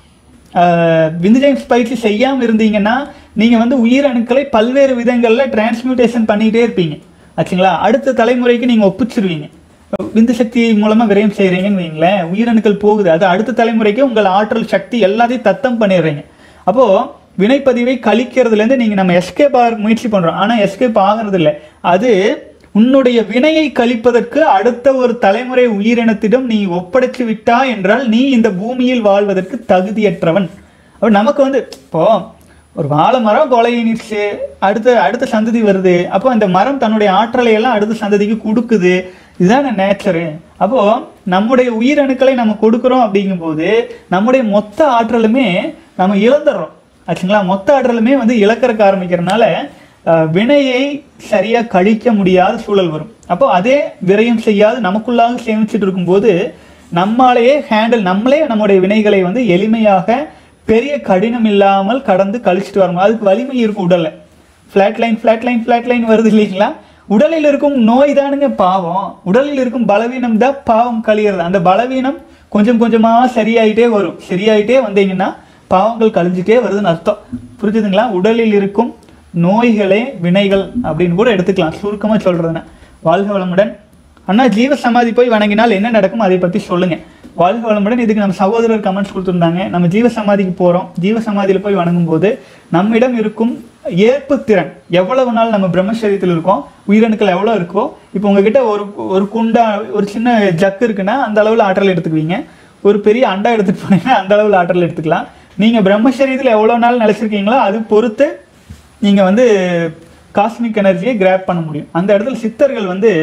ஆஹ், விந்துஜயம் பயிற்சி செய்யாமல் இருந்தீங்கன்னா நீங்கள் வந்து உயிரணுக்களை பல்வேறு விதங்களில் டிரான்ஸ்மியூட்டேஷன் பண்ணிக்கிட்டே இருப்பீங்க ஆச்சுங்களா அடுத்த தலைமுறைக்கு நீங்கள் ஒப்பிச்சிருவீங்க விந்து சக்தி மூலமா விரயம் செய்றீங்கன்னு வைங்களேன் உயிரணுக்கள் போகுது அது அடுத்த தலைமுறைக்கு உங்கள் ஆற்றல் சக்தி எல்லாத்தையும் தத்தம் பண்ணிடுறீங்க அப்போ வினைப்பதிவை கழிக்கிறதுல இருந்து நீங்க நம்ம எஸ்கேப் ஆக முயற்சி பண்றோம் ஆனா எஸ்கேப் ஆகிறது இல்லை அது உன்னுடைய வினையை கழிப்பதற்கு அடுத்த ஒரு தலைமுறை உயிரினத்திடம் நீ ஒப்படைச்சு விட்டா என்றால் நீ இந்த பூமியில் வாழ்வதற்கு தகுதியற்றவன் அப்ப நமக்கு வந்து இப்போ ஒரு வாழை மரம் கொலையினிச்சு அடுத்த அடுத்த சந்ததி வருது அப்போ அந்த மரம் தன்னுடைய ஆற்றலை எல்லாம் அடுத்த சந்ததிக்கு கொடுக்குது இதுதானே நேச்சரு அப்போ நம்முடைய உயிரணுக்களை நம்ம கொடுக்குறோம் அப்படிங்கும்போது நம்முடைய மொத்த ஆற்றலுமே நம்ம இழந்துடுறோம் ஆச்சுங்களா மொத்த ஆற்றலுமே வந்து இழக்கறக்க ஆரம்பிக்கிறதுனால அஹ், வினையை சரியா கழிக்க முடியாத சூழல் வரும் அப்போ அதே விரயம் செய்யாது நமக்குள்ளாக சேமிச்சுட்டு இருக்கும்போது நம்மாலேயே ஹேண்டில் நம்மளே நம்முடைய வினைகளை வந்து எளிமையாக பெரிய கடினம் இல்லாமல் கடந்து கழிச்சிட்டு வரணும் அதுக்கு வலிமை இருக்கும் உடல்ல flat line flat line flat line வருது இல்லைங்களா உடலில் இருக்கும் நோய் தானுங்க பாவம் உடலில் இருக்கும் பலவீனம் தான் பாவம் கழியிறது அந்த பலவீனம் கொஞ்சம் கொஞ்சமா சரியாயிட்டே வரும் சரியாயிட்டே வந்தீங்கன்னா பாவங்கள் கழிஞ்சிட்டே வருதுன்னு அர்த்தம் புரிஞ்சுதுங்களா உடலில் இருக்கும் நோய்களே வினைகள் அப்படின்னு கூட எடுத்துக்கலாம் சுருக்கமா சொல்றதுன்னா வாழ்க வளமுடன் அண்ணா ஜீவ சமாதி போய் வணங்கினால் என்ன நடக்கும் அதை பத்தி சொல்லுங்க வாழ்க வளமுடன் இதுக்கு நம்ம சகோதரர் கமெண்ட்ஸ் கொடுத்துருந்தாங்க நம்ம ஜீவ சமாதிக்கு போறோம் ஜீவ சமாதியில போய் வணங்கும் போது நம்மிடம் இருக்கும் ஏற்பு திறன் எவ்வளவு நாள் நம்ம பிரம்மச்சரியத்தில் இருக்கோம் உயிரணுக்கள் எவ்வளவு இருக்கோ இப்போ உங்ககிட்ட ஒரு ஒரு குண்டா ஒரு சின்ன ஜக்கு இருக்குன்னா அந்த அளவுல ஆற்றல் எடுத்துக்குவீங்க ஒரு பெரிய அண்டா எடுத்துட்டு போனீங்கன்னா அந்த அளவுல ஆற்றல் எடுத்துக்கலாம் நீங்க பிரம்மச்சரியத்தில் எவ்வளவு நாள் நிலைச்சிருக்கீங்களோ அது பொறுத்து நீங்க வந்து காஸ்மிக் எனர்ஜியை கிராப் பண்ண முடியும் அந்த இடத்துல சித்தர்கள் வந்து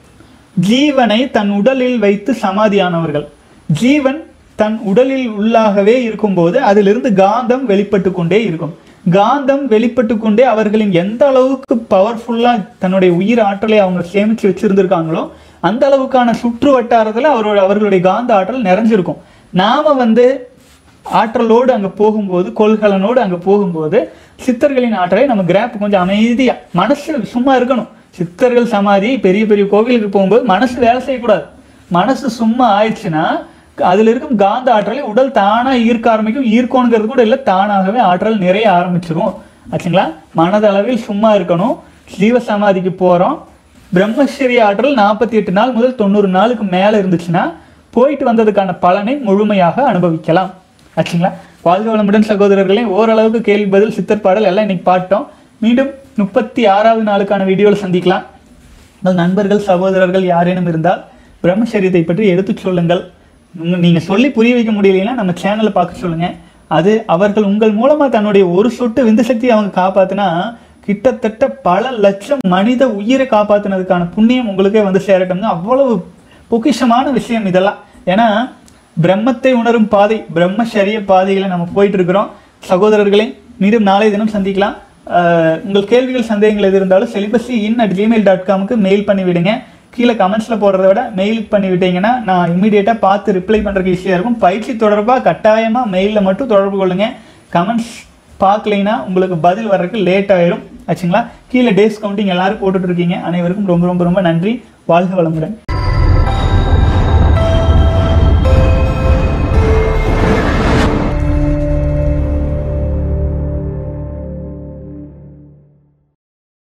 ஜீவனை தன் உடலில் வைத்து சமாதியானவர்கள் ஜீவன் தன் உடலில் உள்ளாகவே இருக்கும்போது அதிலிருந்து காந்தம் வெளிப்பட்டு கொண்டே இருக்கும் காந்தம் வெளிப்பட்டு கொண்டே அவர்களின் எந்த அளவுக்கு பவர்ஃபுல்லா தன்னுடைய உயிர் ஆற்றலை அவங்க சேமிச்சு வச்சிருந்திருக்காங்களோ அந்த அளவுக்கான சுற்று வட்டாரத்துல அவரோட அவர்களுடைய காந்த ஆற்றல் நிறைஞ்சிருக்கும் நாம வந்து ஆற்றலோடு அங்க போகும்போது கொள்கலனோடு அங்க போகும்போது சித்தர்களின் ஆற்றலை நம்ம கிராப் கொஞ்சம் அமைதியா மனசு சும்மா இருக்கணும் சித்தர்கள் சமாதி பெரிய பெரிய கோவிலுக்கு போகும்போது மனசு வேலை செய்யக்கூடாது மனசு சும்மா ஆயிடுச்சுன்னா அதுல இருக்கும் காந்த ஆற்றலை உடல் தானா ஈர்க்க ஆரம்பிக்கும் ஈர்க்கணுங்கிறது கூட இல்லை தானாகவே ஆற்றல் நிறைய ஆரம்பிச்சிரும் ஆச்சுங்களா மனதளவில் சும்மா இருக்கணும் ஜீவ சமாதிக்கு போறோம் பிரம்மச்சரிய ஆற்றல் நாற்பத்தி எட்டு நாள் முதல் தொண்ணூறு நாளுக்கு மேல இருந்துச்சுன்னா போயிட்டு வந்ததுக்கான பலனை முழுமையாக அனுபவிக்கலாம் ஆச்சுங்களா வாழ்க வளமுடன் சகோதரர்களே ஓரளவுக்கு கேள்வி பதில் சித்தர் பாடல் எல்லாம் இன்னைக்கு பாட்டோம் மீண்டும் முப்பத்தி ஆறாவது நாளுக்கான வீடியோவில் சந்திக்கலாம் உங்கள் நண்பர்கள் சகோதரர்கள் யாரேனும் இருந்தால் பிரம்மச்சரியத்தை பற்றி எடுத்துச் சொல்லுங்கள் உங்க- நீங்க சொல்லி புரிய வைக்க முடியலைன்னா நம்ம சேனலை பார்க்க சொல்லுங்க அது அவர்கள் உங்கள் மூலமா தன்னுடைய ஒரு சொட்டு விந்து சக்தியை அவங்க காப்பாத்தினா கிட்டத்தட்ட பல லட்சம் மனித உயிரை காப்பாத்தினதுக்கான புண்ணியம் உங்களுக்கே வந்து சேரட்டும்னு அவ்வளவு பொக்கிஷமான விஷயம் இதெல்லாம் ஏன்னா பிரம்மத்தை உணரும் பாதை பிரம்மச்சரிய பாதையில நம்ம போயிட்டு இருக்கிறோம் சகோதரர்களே மீண்டும் நாளை தினம் சந்திக்கலாம் அஹ், உங்கள் கேள்விகள் சந்தேகங்கள் எது இருந்தாலும் celibacy in at Gmail dot காமுக்கு மெயில் பண்ணி விடுங்க கீழே கமெண்ட்ஸ்ல போடுறத விட மெயில் பண்ணி விட்டீங்கன்னா நான் இமீடியட்டா பார்த்து ரிப்ளை பண்றதுக்கு ஈஸியா இருக்கும் பயிற்சி தொடர்பா கட்டாயமா மெயில்ல மட்டும் தொடர்பு கொள்ளுங்க கமெண்ட்ஸ் பார்க்கலைன்னா உங்களுக்கு பதில் வர்றதுக்கு லேட் ஆயிரும் ஆச்சுங்களா கீழே டேஸ் கவுண்டிங் எல்லாரும் போட்டுட்டு இருக்கீங்க அனைவருக்கும் ரொம்ப ரொம்ப ரொம்ப நன்றி வாழ்க வளமுடன்